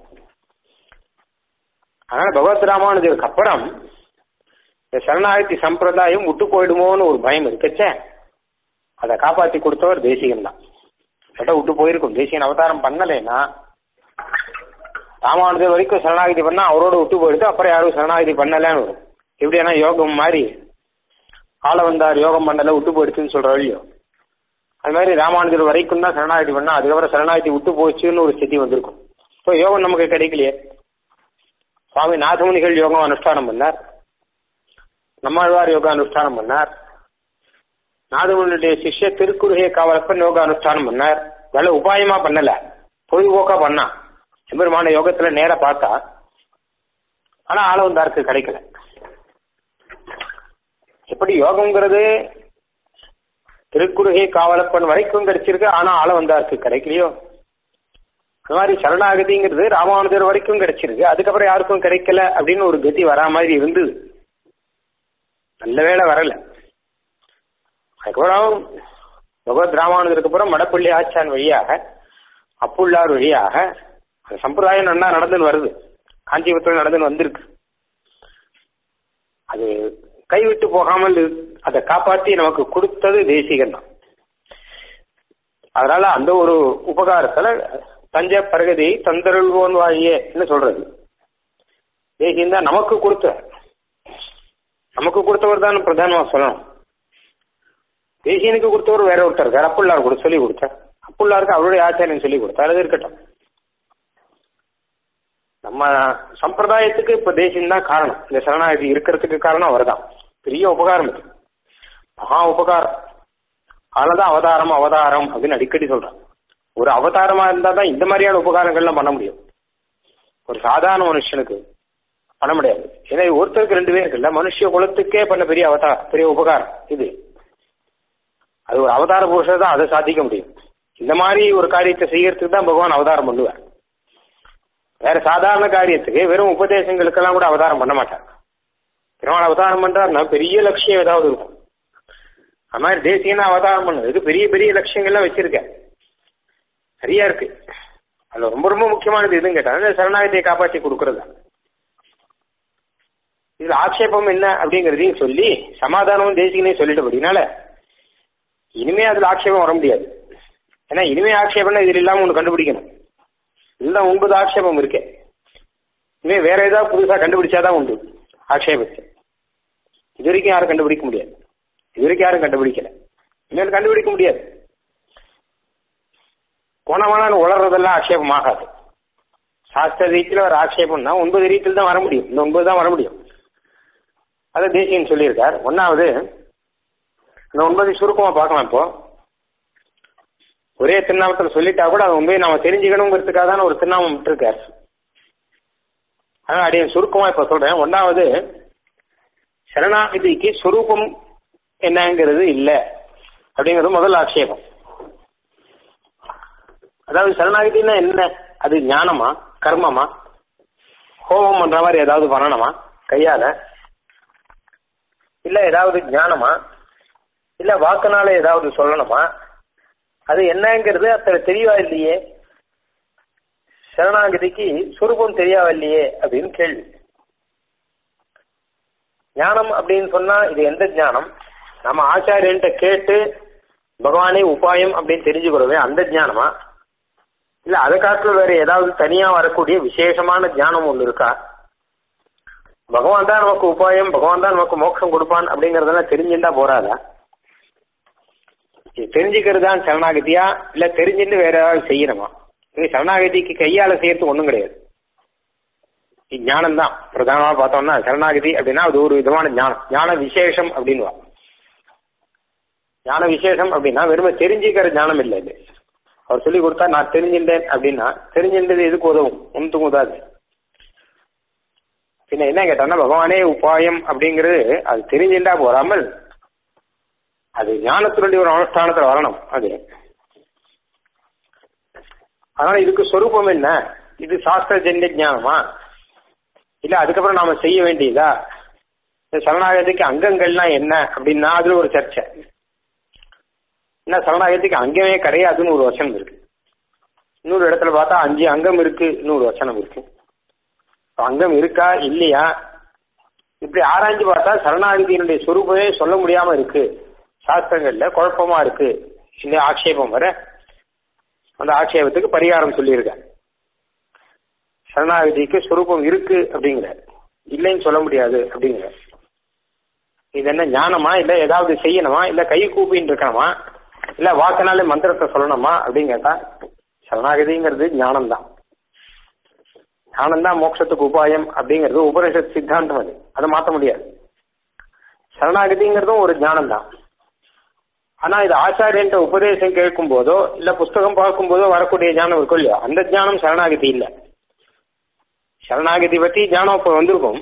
அதனால பகவத் ராமானுஜருக்கு அப்புறம் இந்த சரணாகதி சம்பிரதாயம் விட்டு போயிடுமோன்னு ஒரு பயம் இருக்கச்சே அதை காப்பாத்தி கொடுத்தவர் தேசிகன் தான் கிட்ட விட்டு போயிருக்கும் தேசியன் அவதாரம் பண்ணலைன்னா ராமானுஜர் வரைக்கும் சரணாகதி பண்ணா அவரோட விட்டு போயிடுது அப்புறம் யாரும் சரணாகதி பண்ணலன்னு வரும் எப்படியானா யோகம் மாதிரி ஆள வந்தார் யோகம் பண்ணல விட்டு போயிடுச்சுன்னு சொல்ற வழியோ அது மாதிரி ராமானுஜர் வரைக்கும் தான் சரணாகதி பண்ணா அதுக்கப்புறம் சரணாகதி விட்டு போச்சுன்னு ஒரு ஸ்திதி வந்திருக்கும் இப்போ யோகம் நமக்கு கிடைக்கலையே சுவாமி நாதமுனிகள் யோகம் அனுஷ்டானம் பண்ணார் நம்மாழ்வார் யோகா அனுஷ்டானம் பண்ணார் நாதமுனியுடைய சிஷ்ய திருக்குறுகை காவலப்பன் யோகா அனுஷ்டானம் பண்ணார் நல்ல உபாயமா பண்ணல பொழுதுபோக்கா பண்ணா எம்பெருமான யோகத்துல நேர பார்த்தா ஆனா ஆளவந்தாருக்கு கிடைக்கல எப்படி யோகம்ங்கிறது திருக்குறுகை காவலப்பன் வரைக்கும் கிடைச்சிருக்கு ஆனா ஆளவந்தாருக்கு கிடைக்கலையோ அந்த மாதிரி சரணாகதிங்கிறது ராமானுஜர் வரைக்கும் கிடைச்சிருக்கு அதுக்கப்புறம் யாருக்கும் கிடைக்கல அப்படின்னு ஒரு கதி வரா மாதிரி இருந்தது நல்ல வேலை வரல அதுக்கப்புறம் பகவத் ராமானுஜருக்கு அப்புறம் மடப்பள்ளி ஆச்சான் வழியாக அப்புள்ளார் வழியாக அந்த சம்பிரதாயம் நல்லா நடந்துன்னு வருது காஞ்சிபுரத்தில் நடந்துன்னு வந்திருக்கு அது கைவிட்டு போகாமல் அதை காப்பாற்றி நமக்கு கொடுத்தது தேசிகன் தான் அதனால அந்த ஒரு உபகாரத்துல தஞ்ச பரகதி தந்தருள்வோன் வாழியே என்ன சொல்றது தேசியம் தான் நமக்கு கொடுத்த நமக்கு கொடுத்தவர் தான் பிரதானமா சொல்லணும் தேசியனுக்கு கொடுத்தவர் வேற ஒருத்தர் இருக்கார் அப்புள்ளார் கூட சொல்லி கொடுத்தார் அப்புள்ளாருக்கு அவருடைய ஆச்சாரியன் சொல்லி கொடுத்தார் அது இருக்கட்டும் நம்ம சம்பிரதாயத்துக்கு இப்ப தேசியம் தான் காரணம் இந்த சரணாகதி இருக்கிறதுக்கு காரணம் அவர்தான் பெரிய உபகாரம் இது மகா உபகாரம் அதனாலதான் அவதாரம் அவதாரம் அப்படின்னு அடிக்கடி சொல்றான் ஒரு அவதாரமா இருந்தா தான் இந்த மாதிரியான உபகாரங்கள்லாம் பண்ண முடியும் ஒரு சாதாரண மனுஷனுக்கு பண்ண முடியாது ஏன்னா ஒருத்தருக்கு ரெண்டு பேருக்கு இல்ல மனுஷ குலத்துக்கே பண்ண பெரிய அவதாரம் பெரிய உபகாரம் இது அது ஒரு அவதார புருஷர் தான் அதை சாதிக்க முடியும் இந்த மாதிரி ஒரு காரியத்தை செய்யறதுக்கு தான் பகவான் அவதாரம் பண்ணுவார் வேற சாதாரண காரியத்துக்கு வெறும் உபதேசங்களுக்கெல்லாம் கூட அவதாரம் பண்ண மாட்டார் பெருமாள் அவதாரம் பண்றாருன்னா பெரிய லட்சியம் ஏதாவது இருக்கும் அது மாதிரி தேசியனா அவதாரம் பண்ணதுக்கு பெரிய பெரிய லட்சியங்கள்லாம் வச்சிருக்கேன் நிறைய இருக்கு அதுல ரொம்ப ரொம்ப முக்கியமானது எதுன்னு கேட்டா சரணாகதியை காப்பாற்றி கொடுக்கறது இதுல ஆட்சேபம் என்ன அப்படிங்கறதையும் சொல்லி சமாதானமும் தேசிகனே சொல்லிட்டபடினால இனிமே அதுல ஆட்சேபம் வர முடியாது ஏன்னா இனிமே ஆட்சேபம்னா இதுல இல்லாம ஒண்ணு கண்டுபிடிக்கணும் இதுதான் ஒன்பது ஆட்சேபம் இருக்கே இனிமே வேற ஏதாவது புதுசா கண்டுபிடிச்சாதான் உண்டு ஆட்சேபத்தை இது வரைக்கும் யாரும் கண்டுபிடிக்க முடியாது இது வரைக்கும் யாரும் கண்டுபிடிக்கல இனிமேல் கண்டுபிடிக்க முடியாது கோணமான உளறதெல்லாம் ஆட்சேபம் ஆகாது சாஸ்திர ரீதியில் ஒரு ஆட்சேபம்னா ஒன்பது ரீதியில் தான் வர முடியும் இந்த ஒன்பது தான் வர முடியும் அதை தேசியன் சொல்லியிருக்கார் ஒன்னாவது அந்த ஒன்பது சுருக்கமா பார்க்கலாம் இப்போ ஒரே திருநாமத்தில் சொல்லிட்டா கூட அது உண்மையை நாம தெரிஞ்சுக்கணுங்கிறதுக்காக தான் ஒரு திருநாமம் விட்டுருக்கார் அதான் அடியன் சுருக்கமா இப்ப சொல்றேன் ஒன்னாவது சரணாகதிக்கு சொரூபம் என்னங்கிறது இல்லை அப்படிங்கிறது முதல் ஆட்சேபம் அதாவது சரணாகதினா என்ன அது ஞானமா கர்மமா ஹோமம் பண்ற மாதிரி ஏதாவது பண்ணணுமா கையால இல்ல ஏதாவது ஞானமா இல்ல வாக்குனால ஏதாவது சொல்லணுமா அது என்னங்கிறது அத்தனை தெரியவா இல்லையே சரணாகதிக்கு சுரூபம் தெரியாவா இல்லையே அப்படின்னு கேள்வி ஞானம் அப்படின்னு சொன்னா இது எந்த ஞானம் நம்ம ஆச்சாரியன்ட்ட கேட்டு பகவானே உபாயம் அப்படின்னு தெரிஞ்சுக்கிறோமே அந்த ஞானமா இல்ல அதை காட்டுல வேற ஏதாவது தனியா வரக்கூடிய விசேஷமான ஞானம் ஒண்ணு இருக்கா பகவான் தான் நமக்கு உபாயம் பகவான் தான் நமக்கு மோட்சம் கொடுப்பான் அப்படிங்கறதெல்லாம் தெரிஞ்சுட்டா போறாதா இது தெரிஞ்சுக்கிறது தான் சரணாகதியா இல்ல தெரிஞ்சுட்டு வேற ஏதாவது செய்யணுமா இது சரணாகதிக்கு கையால செய்யறது ஒண்ணும் கிடையாது ஞானம் தான் பிரதானமா பார்த்தோம்னா சரணாகதி அப்படின்னா அது ஒரு விதமான ஞானம் ஞான விசேஷம் அப்படின்வா ஞான விசேஷம் அப்படின்னா வெறுமை தெரிஞ்சுக்கிற ஞானம் இல்லை இது அவர் சொல்லி கொடுத்தா நான் தெரிஞ்சுட்டேன் அப்படின்னா தெரிஞ்சுட்டது எதுக்கு உதவும் ஒன்றுக்கும் உதாது பின்ன என்ன கேட்டோம்னா பகவானே உபாயம் அப்படிங்கிறது அது தெரிஞ்சுட்டா போறாமல் அது ஞானத்தினுடைய ஒரு அனுஷ்டானத்தில் வரணும் அது அதனால இதுக்கு சொரூபம் என்ன இது சாஸ்திர ஜென்ய ஞானமா இல்ல அதுக்கப்புறம் நாம செய்ய வேண்டியதா இந்த சரணாகதிக்கு அங்கங்கள்லாம் என்ன அப்படின்னா அதுல ஒரு சர்ச்சை என்ன சரணாகதிக்கு அங்கமே கிடையாதுன்னு ஒரு வசனம் இருக்கு இன்னொரு இடத்துல பார்த்தா அஞ்சு அங்கம் இருக்கு இன்னொரு வசனம் இருக்கு அங்கம் இருக்கா இல்லையா இப்படி ஆராய்ஞ்சு பார்த்தா சரணாகதியினுடைய சொரூபமே சொல்ல முடியாம இருக்கு சாஸ்திரங்கள்ல குழப்பமா இருக்கு இந்த ஆட்சேபம் வர அந்த ஆட்சேபத்துக்கு பரிகாரம் சொல்லியிருக்கேன் சரணாகதிக்கு சுரூபம் இருக்கு அப்படிங்கிற இல்லைன்னு சொல்ல முடியாது அப்படிங்கிற இது என்ன ஞானமா இல்ல ஏதாவது செய்யணுமா இல்ல கை கூப்பின்னு இருக்கணுமா இல்ல வாக்கினாலே மந்திரத்தை சொல்லணுமா அப்படின்னு கேட்டா சரணாகதிங்கிறது ஞானம் தான் ஞானம் தான் மோட்சத்துக்கு உபாயம் அப்படிங்கிறது உபனிஷத் சித்தாந்தம் அது அதை மாற்ற முடியாது சரணாகதிங்கிறதும் ஒரு ஞானம் தான் ஆனா இது ஆச்சாரியன்ட்ட உபதேசம் கேட்கும் போதோ இல்ல புஸ்தகம் பார்க்கும் போதோ வரக்கூடிய ஞானம் இருக்கும் இல்லையா அந்த ஞானம் சரணாகதி இல்லை சரணாகதி பத்தி ஞானம் இப்ப வந்திருக்கும்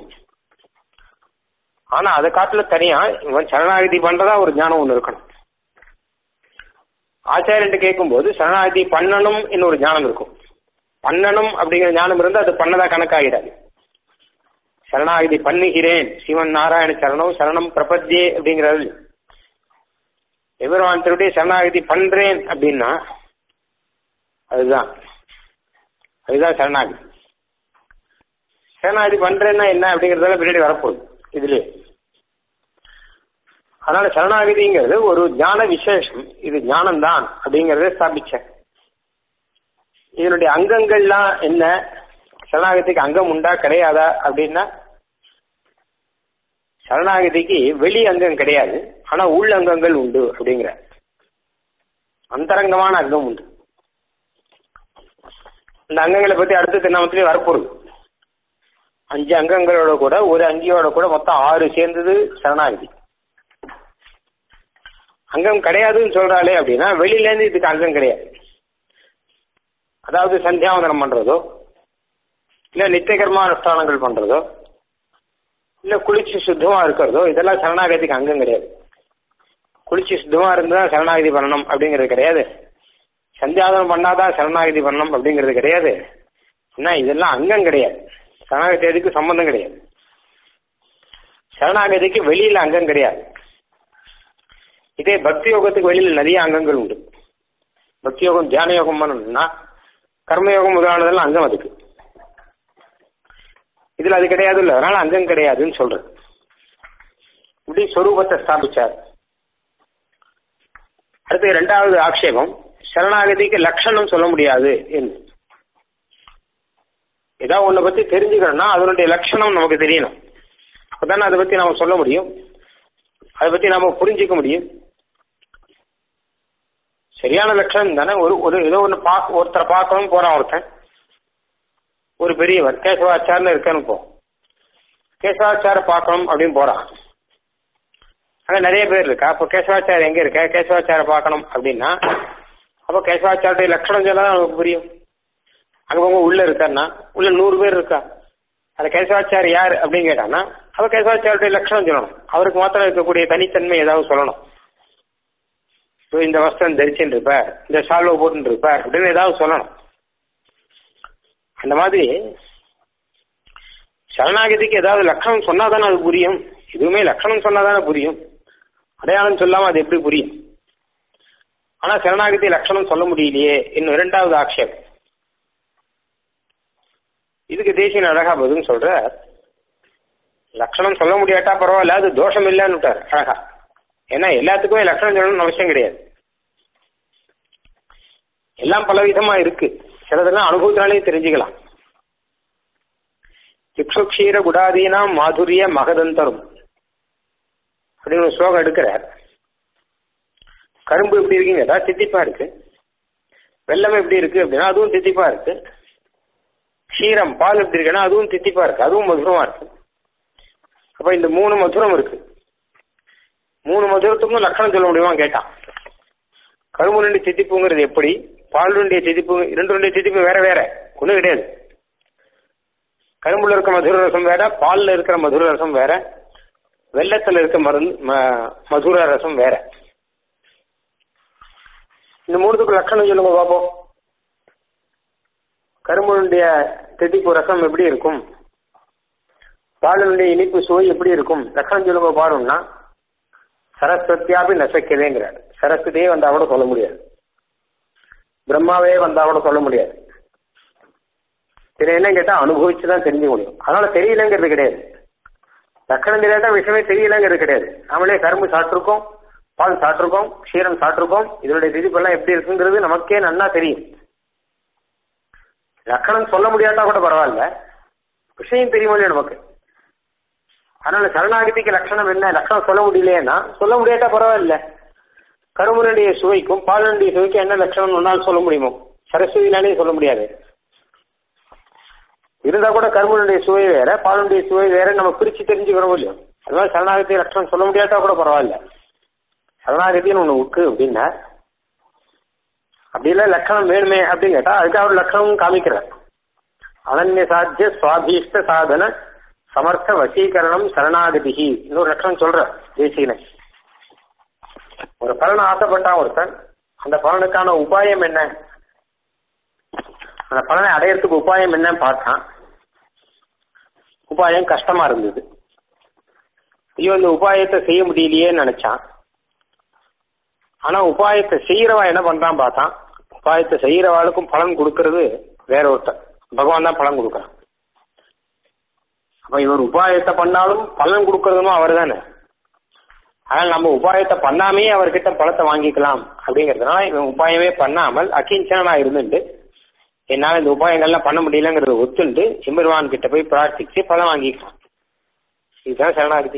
ஆனா அதை காட்டுல தனியா இவன் சரணாகதி பண்றதா ஒரு ஞானம் ஒண்ணு இருக்கணும் ஆச்சாரியன்ட்டு கேட்கும்போது சரணாகதி பண்ணணும் ஒரு ஞானம் இருக்கும் பண்ணணும் அப்படிங்கிற ஞானம் இருந்தா அது பண்ணதா கணக்காகிடாது சரணாகதி பண்ணுகிறேன் சிவன் நாராயண சரணம் சரணம் பிரபத்தியே அப்படிங்கிறது எவருவான் திருடைய சரணாகதி பண்றேன் அப்படின்னா அதுதான் அதுதான் சரணாகதி சரணாகதி பண்றேன்னா என்ன அப்படிங்கறதெல்லாம் பின்னாடி வரப்போகுது இதுலயே அதனால சரணாகதிங்கிறது ஒரு ஞான விசேஷம் இது ஞானம் தான் அப்படிங்கறத ஸ்தாபிச்சேன் இதனுடைய அங்கங்கள்லாம் என்ன சரணாகதிக்கு அங்கம் உண்டா கிடையாதா அப்படின்னா சரணாகதிக்கு வெளி அங்கம் கிடையாது ஆனா உள் அங்கங்கள் உண்டு அப்படிங்கிற அந்தரங்கமான அங்கம் உண்டு இந்த அங்கங்களை பத்தி அடுத்த திருநாமத்திலே வரப்போகுது அஞ்சு அங்கங்களோட கூட ஒரு அங்கியோட கூட மொத்தம் ஆறு சேர்ந்தது சரணாகதி அங்கம் கிடையாதுன்னு சொல்றாளே அப்படின்னா வெளியில இருந்து இதுக்கு அங்கம் கிடையாது அதாவது சந்தியாவந்தனம் பண்றதோ இல்ல நித்திய கர்மானுஷ்டானங்கள் பண்றதோ இல்ல குளிச்சு சுத்தமா இருக்கிறதோ இதெல்லாம் சரணாகதிக்கு அங்கம் கிடையாது குளிச்சு சுத்தமா இருந்தா சரணாகதி பண்ணணும் அப்படிங்கிறது கிடையாது சந்தியாவதனம் பண்ணாதான் சரணாகதி பண்ணணும் அப்படிங்கிறது கிடையாது என்ன இதெல்லாம் அங்கம் கிடையாது சரணாகதிக்கு சம்பந்தம் கிடையாது சரணாகதிக்கு வெளியில அங்கம் கிடையாது இதே பக்தி யோகத்துக்கு வெளியில நிறைய அங்கங்கள் உண்டு பக்தி யோகம் தியான யோகம் பண்ணணும்னா கர்மயோகம் முதலானதெல்லாம் அங்கம் அதுக்கு இதுல அது கிடையாது இல்ல அதனால அங்கம் கிடையாதுன்னு சொல்றது இப்படி சொரூபத்தை ஸ்தாபிச்சார் அடுத்து இரண்டாவது ஆக்ஷேபம் சரணாகதிக்கு லட்சணம் சொல்ல முடியாது என்று ஏதாவது ஒன்றை பத்தி தெரிஞ்சுக்கணும்னா அதனுடைய லட்சணம் நமக்கு தெரியணும் அப்பதானே அதை பத்தி நாம சொல்ல முடியும் அதை பத்தி நாம புரிஞ்சிக்க முடியும் சரியான லட்சணம் தானே ஒரு ஒரு ஏதோ ஒன்று பார்க்க ஒருத்தரை பார்க்கணும் போறான் ஒருத்தன் ஒரு பெரியவர் கேசவாச்சார்னு இருக்கேன்னு போ கேசவாச்சார பார்க்கணும் அப்படின்னு போறான் அங்க நிறைய பேர் இருக்கா அப்போ கேசவாச்சார் எங்க இருக்க கேசவாச்சார பார்க்கணும் அப்படின்னா அப்போ கேசவாச்சாருடைய லட்சணம் சொன்னா நமக்கு புரியும் அங்க போங்க உள்ள இருக்காருன்னா உள்ள நூறு பேர் இருக்கா அந்த கேசவாச்சார் யார் அப்படின்னு கேட்டான்னா அப்ப கேசவாச்சாருடைய லட்சணம் சொல்லணும் அவருக்கு மாத்திரம் இருக்கக்கூடிய தனித்தன்மை ஏதாவது சொல்லணும் இந்த வஸ்திரம் தரிச்சுட்டு இருப்ப இந்த சால்வை போட்டு இருப்ப அப்படின்னு ஏதாவது சொல்லணும் அந்த மாதிரி சரணாகதிக்கு ஏதாவது லட்சணம் சொன்னாதானே அது புரியும் எதுவுமே லட்சணம் சொன்னாதானே புரியும் அடையாளம் சொல்லாம அது எப்படி புரியும் ஆனா சரணாகதி லட்சணம் சொல்ல முடியலையே இன்னும் இரண்டாவது ஆக்ஷேபம் இதுக்கு தேசியன் அழகா பதில் சொல்ற லட்சணம் சொல்ல முடியாட்டா பரவாயில்ல அது தோஷம் இல்லைன்னு அழகா ஏன்னா எல்லாத்துக்குமே லட்சணம் சொல்லணும்னு அவசியம் கிடையாது எல்லாம் பலவிதமா இருக்கு சிலதெல்லாம் அனுபவத்தினாலே தெரிஞ்சுக்கலாம் சிக்ஷுக்ஷீர குடாதீனாம் மாதுரிய மகதந்தரும் அப்படின்னு ஒரு ஸ்லோகம் எடுக்கிறார் கரும்பு எப்படி இருக்குன்னு கேட்டா தித்திப்பா இருக்கு வெள்ளம் எப்படி இருக்கு அப்படின்னா அதுவும் தித்திப்பா இருக்கு க்ஷீரம் பால் எப்படி இருக்குன்னா அதுவும் தித்திப்பா இருக்கு அதுவும் மதுரமா இருக்கு அப்ப இந்த மூணு மதுரம் இருக்கு மூணு மதுரத்துக்கும் லட்சணம் சொல்ல முடியுமா கேட்டான் கரும்புனுடைய தித்திப்புங்கிறது எப்படி பாலுடைய தித்திப்பு இரண்டுடைய தித்திப்பு வேற வேற ஒன்றும் கிடையாது கரும்புல இருக்க மதுர ரசம் வேற பால்ல இருக்கிற மதுர ரசம் வேற வெள்ளத்துல இருக்க மருந்து ம- மதுர ரசம் வேற இந்த மூணுத்துக்கு லட்சணம் சொல்லுங்க பாப்போம் கரும்புடைய தித்திப்பு ரசம் எப்படி இருக்கும் பாலினுடைய இனிப்பு சுவை எப்படி இருக்கும் லட்சணம் சொல்லுங்க பாருன்னா சரஸ்வத்தியாபி நசக்கிறேங்கிறார் சரஸ்வதியே வந்தா கூட சொல்ல முடியாது பிரம்மாவே வந்தா கூட சொல்ல முடியாது இது என்ன கேட்டா அனுபவிச்சு தான் தெரிஞ்சுக்க முடியும் அதனால தெரியலங்கிறது கிடையாது லக்கணம் தெரியாத விஷயமே தெரியலங்கிறது கிடையாது நம்மளே கரும்பு சாப்பிட்ருக்கோம் பால் சாப்பிட்ருக்கோம் க்ஷீரம் சாப்பிட்ருக்கோம் இதனுடைய திதிப்பெல்லாம் எப்படி இருக்குங்கிறது நமக்கே நன்னா தெரியும் லக்கணம் சொல்ல முடியாட்டா கூட பரவாயில்ல விஷயம் தெரியுமோ இல்லையா நமக்கு அதனால சரணாகதிக்கு லட்சணம் என்ன லட்சணம் சொல்ல முடியலையேன்னா சொல்ல முடியாட்டா பரவாயில்ல கரும்புனுடைய சுவைக்கும் பாலனுடைய சுவைக்கும் என்ன லட்சணம் ஒன்றால் சொல்ல முடியுமோ சரஸ்வதினாலே சொல்ல முடியாது இருந்தா கூட கரும்புனுடைய சுவை வேற பாலுடைய சுவை வேற நம்ம பிரிச்சு தெரிஞ்சுக்கிறோம் இல்லையோ அது மாதிரி சரணாகதி லட்சணம் சொல்ல முடியாட்டா கூட பரவாயில்ல சரணாகதின்னு ஒண்ணு உக்கு அப்படின்னா அப்படி இல்லை லட்சணம் வேணுமே அப்படின்னு கேட்டா அதுக்கு அவர் லட்சணமும் காமிக்கிறார் அனன்ய சாத்திய சுவாபீஷ்ட சாதன சமர்த்த வசீகரணம் சரணாகதிகி இன்னொரு லட்சணம் சொல்ற தேசியனை ஒரு பலனை ஆசைப்பட்டான் ஒருத்தன் அந்த பலனுக்கான உபாயம் என்ன அந்த பலனை அடையறதுக்கு உபாயம் என்னன்னு பார்த்தான் உபாயம் கஷ்டமா இருந்தது ஐயோ இந்த உபாயத்தை செய்ய முடியலையேன்னு நினைச்சான் ஆனா உபாயத்தை செய்யறவா என்ன பண்றான் பார்த்தான் உபாயத்தை செய்யறவாளுக்கும் பலன் கொடுக்கறது வேற ஒருத்தன் பகவான் தான் பலன் கொடுக்கறான் அப்ப இவர் உபாயத்தை பண்ணாலும் பலன் கொடுக்கறதும் அவர் தானே ஆனால் நம்ம உபாயத்தை பண்ணாமே அவர்கிட்ட பழத்தை வாங்கிக்கலாம் அப்படிங்கிறதுனால இவன் உபாயமே பண்ணாமல் அகிஞ்சனா இருந்துட்டு என்னால இந்த உபாயங்கள்லாம் பண்ண முடியலங்கிறத ஒத்துண்டு சிம்பர்வான் கிட்ட போய் பிரார்த்திச்சு பலன் வாங்கிக்கலாம் இதுதான் சரணாகதி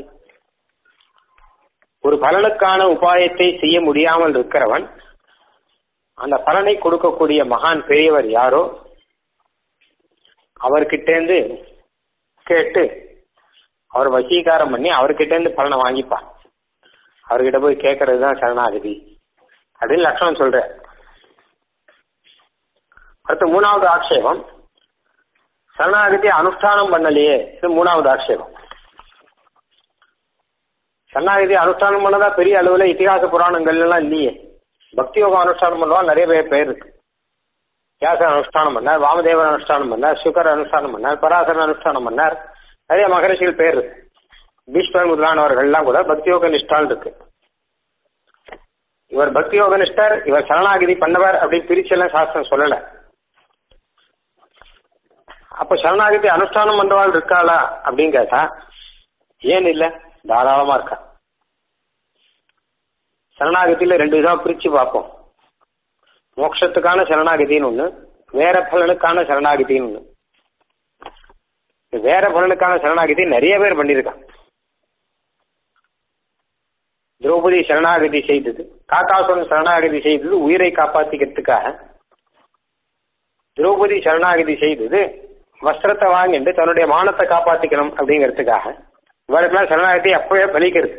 ஒரு பலனுக்கான உபாயத்தை செய்ய முடியாமல் இருக்கிறவன் அந்த பலனை கொடுக்கக்கூடிய மகான் பெரியவர் யாரோ அவர்கிட்டேருந்து கேட்டு அவர் வசீகாரம் பண்ணி அவர்கிட்டேருந்து பலனை வாங்கிப்பான் அவர்கிட்ட போய் கேட்கறது தான் சரணாகதி அப்படின்னு லட்சணம் சொல்ற அடுத்து மூணாவது ஆட்சேபம் சரணாகதி அனுஷ்டானம் பண்ணலையே இது மூணாவது ஆட்சேபம் சரணாகதி அனுஷ்டானம் பண்ணதா பெரிய அளவுல இத்திகாச புராணங்கள் எல்லாம் இல்லையே பக்தி யோகம் அனுஷ்டானம் பண்ணவா நிறைய பேர் பேர் இருக்கு வியாசர் அனுஷ்டானம் பண்ணார் வாமதேவர் அனுஷ்டானம் பண்ணார் சுகர் அனுஷ்டானம் பண்ணார் பராசரன் அனுஷ்டானம் பண்ணார் நிறைய மகரிஷிகள் பேர் இருக்கு பீஷ்மர் முதலானவர்கள்லாம் கூட பக்தி யோக நிஷ்டால் இருக்கு இவர் பக்தி யோக நிஷ்டர் இவர் சரணாகிதி பண்ணவர் அப்படின்னு பிரிச்செல்லாம் சாஸ்திரம் சொல்லல அப்ப சரணாகிதி அனுஷ்டானம் பண்றவாள் இருக்காளா அப்படின்னு கேட்டா ஏன் இல்ல தாராளமா இருக்கா சரணாகதியில ரெண்டு விதமா பிரிச்சு பார்ப்போம் மோட்சத்துக்கான சரணாகதின்னு ஒண்ணு வேற பலனுக்கான சரணாகதின்னு ஒண்ணு இந்த வேற பலனுக்கான சரணாகதி நிறைய பேர் பண்ணியிருக்காங்க திரௌபதி சரணாகதி செய்தது காக்காசுரன் சரணாகதி செய்தது உயிரை காப்பாத்திக்கிறதுக்காக திரௌபதி சரணாகதி செய்தது வஸ்திரத்தை வாங்கிட்டு தன்னுடைய மானத்தை காப்பாத்திக்கணும் அப்படிங்கிறதுக்காக இவருக்கெல்லாம் சரணாகதி அப்பவே பலிக்கிறது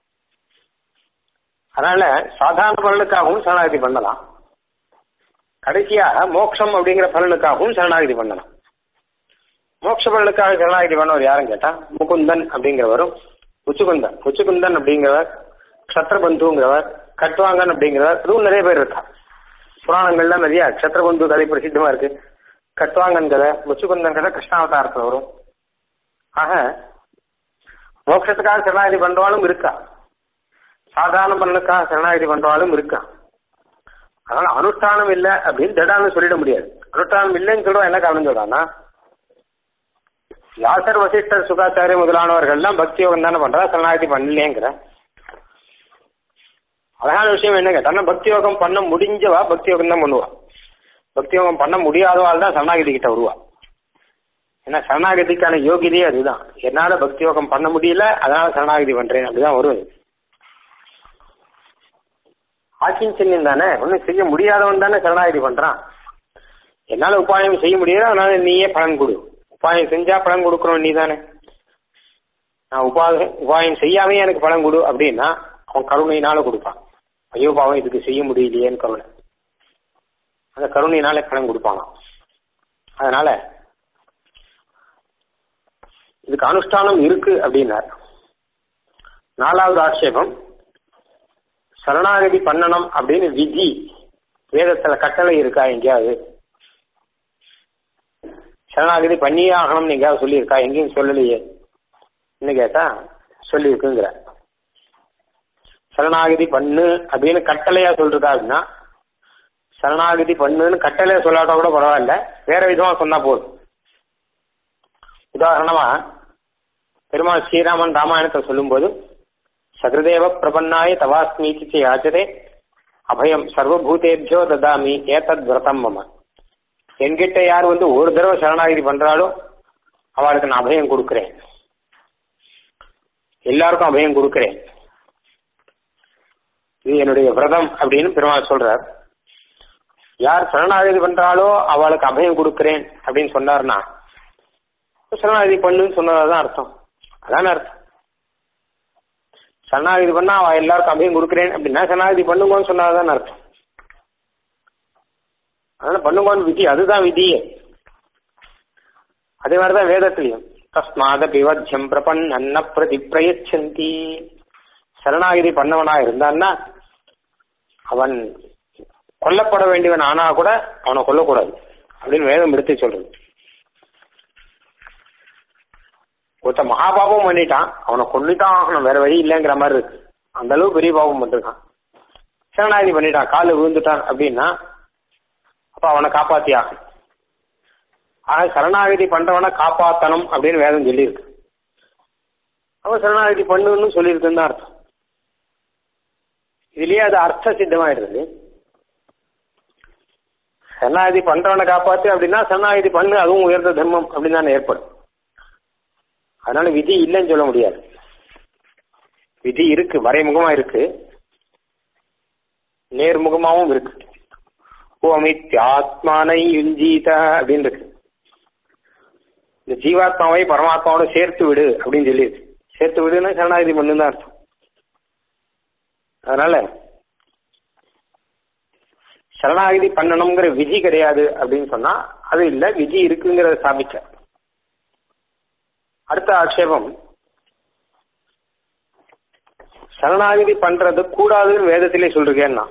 அதனால சாதாரண பலனுக்காகவும் சரணாகதி பண்ணலாம் கடைசியாக மோட்சம் அப்படிங்கிற பலனுக்காகவும் சரணாகதி பண்ணலாம் மோட்ச பலனுக்காக சரணாகதி பண்ணவர் யாரும் கேட்டா முகுந்தன் அப்படிங்கிறவரும் முச்சுகுந்தன் முச்சுகுந்தன் அப்படிங்கிறவர் க்ஷத்ரபந்துங்கிறவர் கட்வாங்கன் அப்படிங்கிறவர் இதுவும் நிறைய பேர் இருக்கா புராணங்கள்ல நிறைய க்ஷத்ரபந்து கதை பிரசித்தமா இருக்கு கட்வாங்கன் கதை முச்சுகுந்தன் கதை கிருஷ்ணாவதாரத்தில் வரும் ஆக மோட்சத்துக்காக சரணாகதி பண்றவாளும் இருக்கா சாதாரண பலனுக்காக சரணாகதி பண்றவாளும் இருக்கா அதனால அனுஷ்டானம் இல்லை அப்படின்னு திடான்னு சொல்லிட முடியாது அனுஷ்டானம் இல்லைன்னு சொல்றோம் என்ன காரணம் சொல்றான்னா வியாசர் வசிஷ்டர் சுகாச்சாரிய முதலானவர்கள்லாம் பக்தி யோகம் தானே பண்றா சரணாகதி பண்ணலேங்கிற அழகான விஷயம் என்ன கேட்டா பக்தி யோகம் பண்ண முடிஞ்சவா பக்தி யோகம் தான் பண்ணுவா பக்தி யோகம் பண்ண முடியாதவாள் தான் சரணாகதி கிட்ட வருவா ஏன்னா சரணாகதிக்கான யோகியதையே அதுதான் என்னால பக்தி யோகம் பண்ண முடியல அதனால சரணாகதி பண்றேன் அப்படிதான் வரும் ஆக்கிஞ்சன்யம் தானே ஒன்றும் செய்ய முடியாதவன் தானே சரணாகதி பண்றான் என்னால உபாயம் செய்ய முடியாது அதனால நீயே பலன் கொடு உபாயம் செஞ்சா பலன் கொடுக்கணும் நீ தானே நான் உபாயம் உபாயம் செய்யாமே எனக்கு பலன் கொடு அப்படின்னா அவன் கருணையினால கொடுப்பான் ஐயோ பாவம் இதுக்கு செய்ய முடியலையேன்னு கருணை அந்த கருணையினால பலன் கொடுப்பானா அதனால இதுக்கு அனுஷ்டானம் இருக்கு அப்படின்னார் நாலாவது ஆட்சேபம் சரணாகதி பண்ணணும் அப்படின்னு விதி வேதத்துல கட்டளை இருக்கா எங்கேயாவது சரணாகதி பண்ணியே ஆகணும்னு எங்கேயாவது சொல்லியிருக்கா எங்கேயும் சொல்லலையே என்ன கேட்டா சொல்லியிருக்குங்கிற சரணாகதி பண்ணு அப்படின்னு கட்டளையா சொல்றதா அப்படின்னா சரணாகதி பண்ணுன்னு கட்டளையா சொல்லாட்டா கூட பரவாயில்ல வேற விதமா சொன்னா போதும் உதாரணமா பெருமாள் ஸ்ரீராமன் ராமாயணத்தை சொல்லும்போது சகிருதேவ பிரபன்னாய தவாஸ்மீதி யாச்சதே அபயம் சர்வபூதேபியோ ததாமி ஏதத் விரதம் மம என்கிட்ட யார் வந்து ஒரு தடவை சரணாகிதி பண்றாலோ அவளுக்கு நான் அபயம் கொடுக்கிறேன் எல்லாருக்கும் அபயம் கொடுக்கிறேன் இது என்னுடைய விரதம் அப்படின்னு பெருமாள் சொல்றார் யார் சரணாகதி பண்றாலோ அவளுக்கு அபயம் கொடுக்கிறேன் அப்படின்னு சொன்னார்னா சரணாகதி பண்ணுன்னு சொன்னதான் அர்த்தம் அதான அர்த்தம் சரணாகதி பண்ணா அவ எல்லாருக்கும் அபயம் கொடுக்கிறேன் அப்படின்னா சரணாகதி பண்ணுங்கன்னு சொன்னதான் அர்த்தம் அதனால பண்ணுங்கன்னு விதி அதுதான் விதியே அதே மாதிரிதான் வேதத்திலையும் தஸ்மாத பிவத்தியம் பிரபன் அன்ன பிரதி பிரயச்சந்தி சரணாகிதி பண்ணவனா இருந்தான்னா அவன் கொல்லப்பட வேண்டியவன் ஆனா கூட அவனை கொல்லக்கூடாது அப்படின்னு வேதம் எடுத்து சொல்றது ஒருத்த மகாபாபம் பண்ணிட்டான் அவனை கொண்டுதான் ஆகணும் வேற வழி இல்லைங்கிற மாதிரி இருக்கு அந்த அளவு பெரிய பாவம் பண்ணிருக்கான் சரணாகதி பண்ணிட்டான் காலு விழுந்துட்டான் அப்படின்னா அப்ப அவனை காப்பாத்தி ஆகணும் ஆனா சரணாகதி பண்றவனை காப்பாத்தணும் அப்படின்னு வேதம் சொல்லியிருக்கு அவன் சரணாகதி பண்ணுன்னு சொல்லியிருக்குன்னு தான் அர்த்தம் இதுலயே அது அர்த்த சித்தமாயிடுது சரணாகதி பண்றவனை காப்பாத்து அப்படின்னா சரணாகதி பண்ணு அதுவும் உயர்ந்த தர்மம் அப்படின்னு தானே ஏற்படும் அதனால விதி இல்லைன்னு சொல்ல முடியாது விதி இருக்கு மறைமுகமா இருக்கு நேர்முகமாவும் இருக்கு ஓமித்யாத்மானை யுஞ்சீத அப்படின்னு இருக்கு இந்த ஜீவாத்மாவை பரமாத்மாவோட சேர்த்து விடு அப்படின்னு சொல்லியிருக்கு சேர்த்து விடுன்னா சரணாகதி பண்ணு தான் அர்த்தம் அதனால சரணாகதி பண்ணணுங்கிற விதி கிடையாது அப்படின்னு சொன்னா அது இல்ல விதி இருக்குங்கிறத ஸ்தாபிக்க அடுத்த ஆட்சேபம் சரணாகதி பண்றது கூடாதுன்னு வேதத்திலே சொல்றேன்னா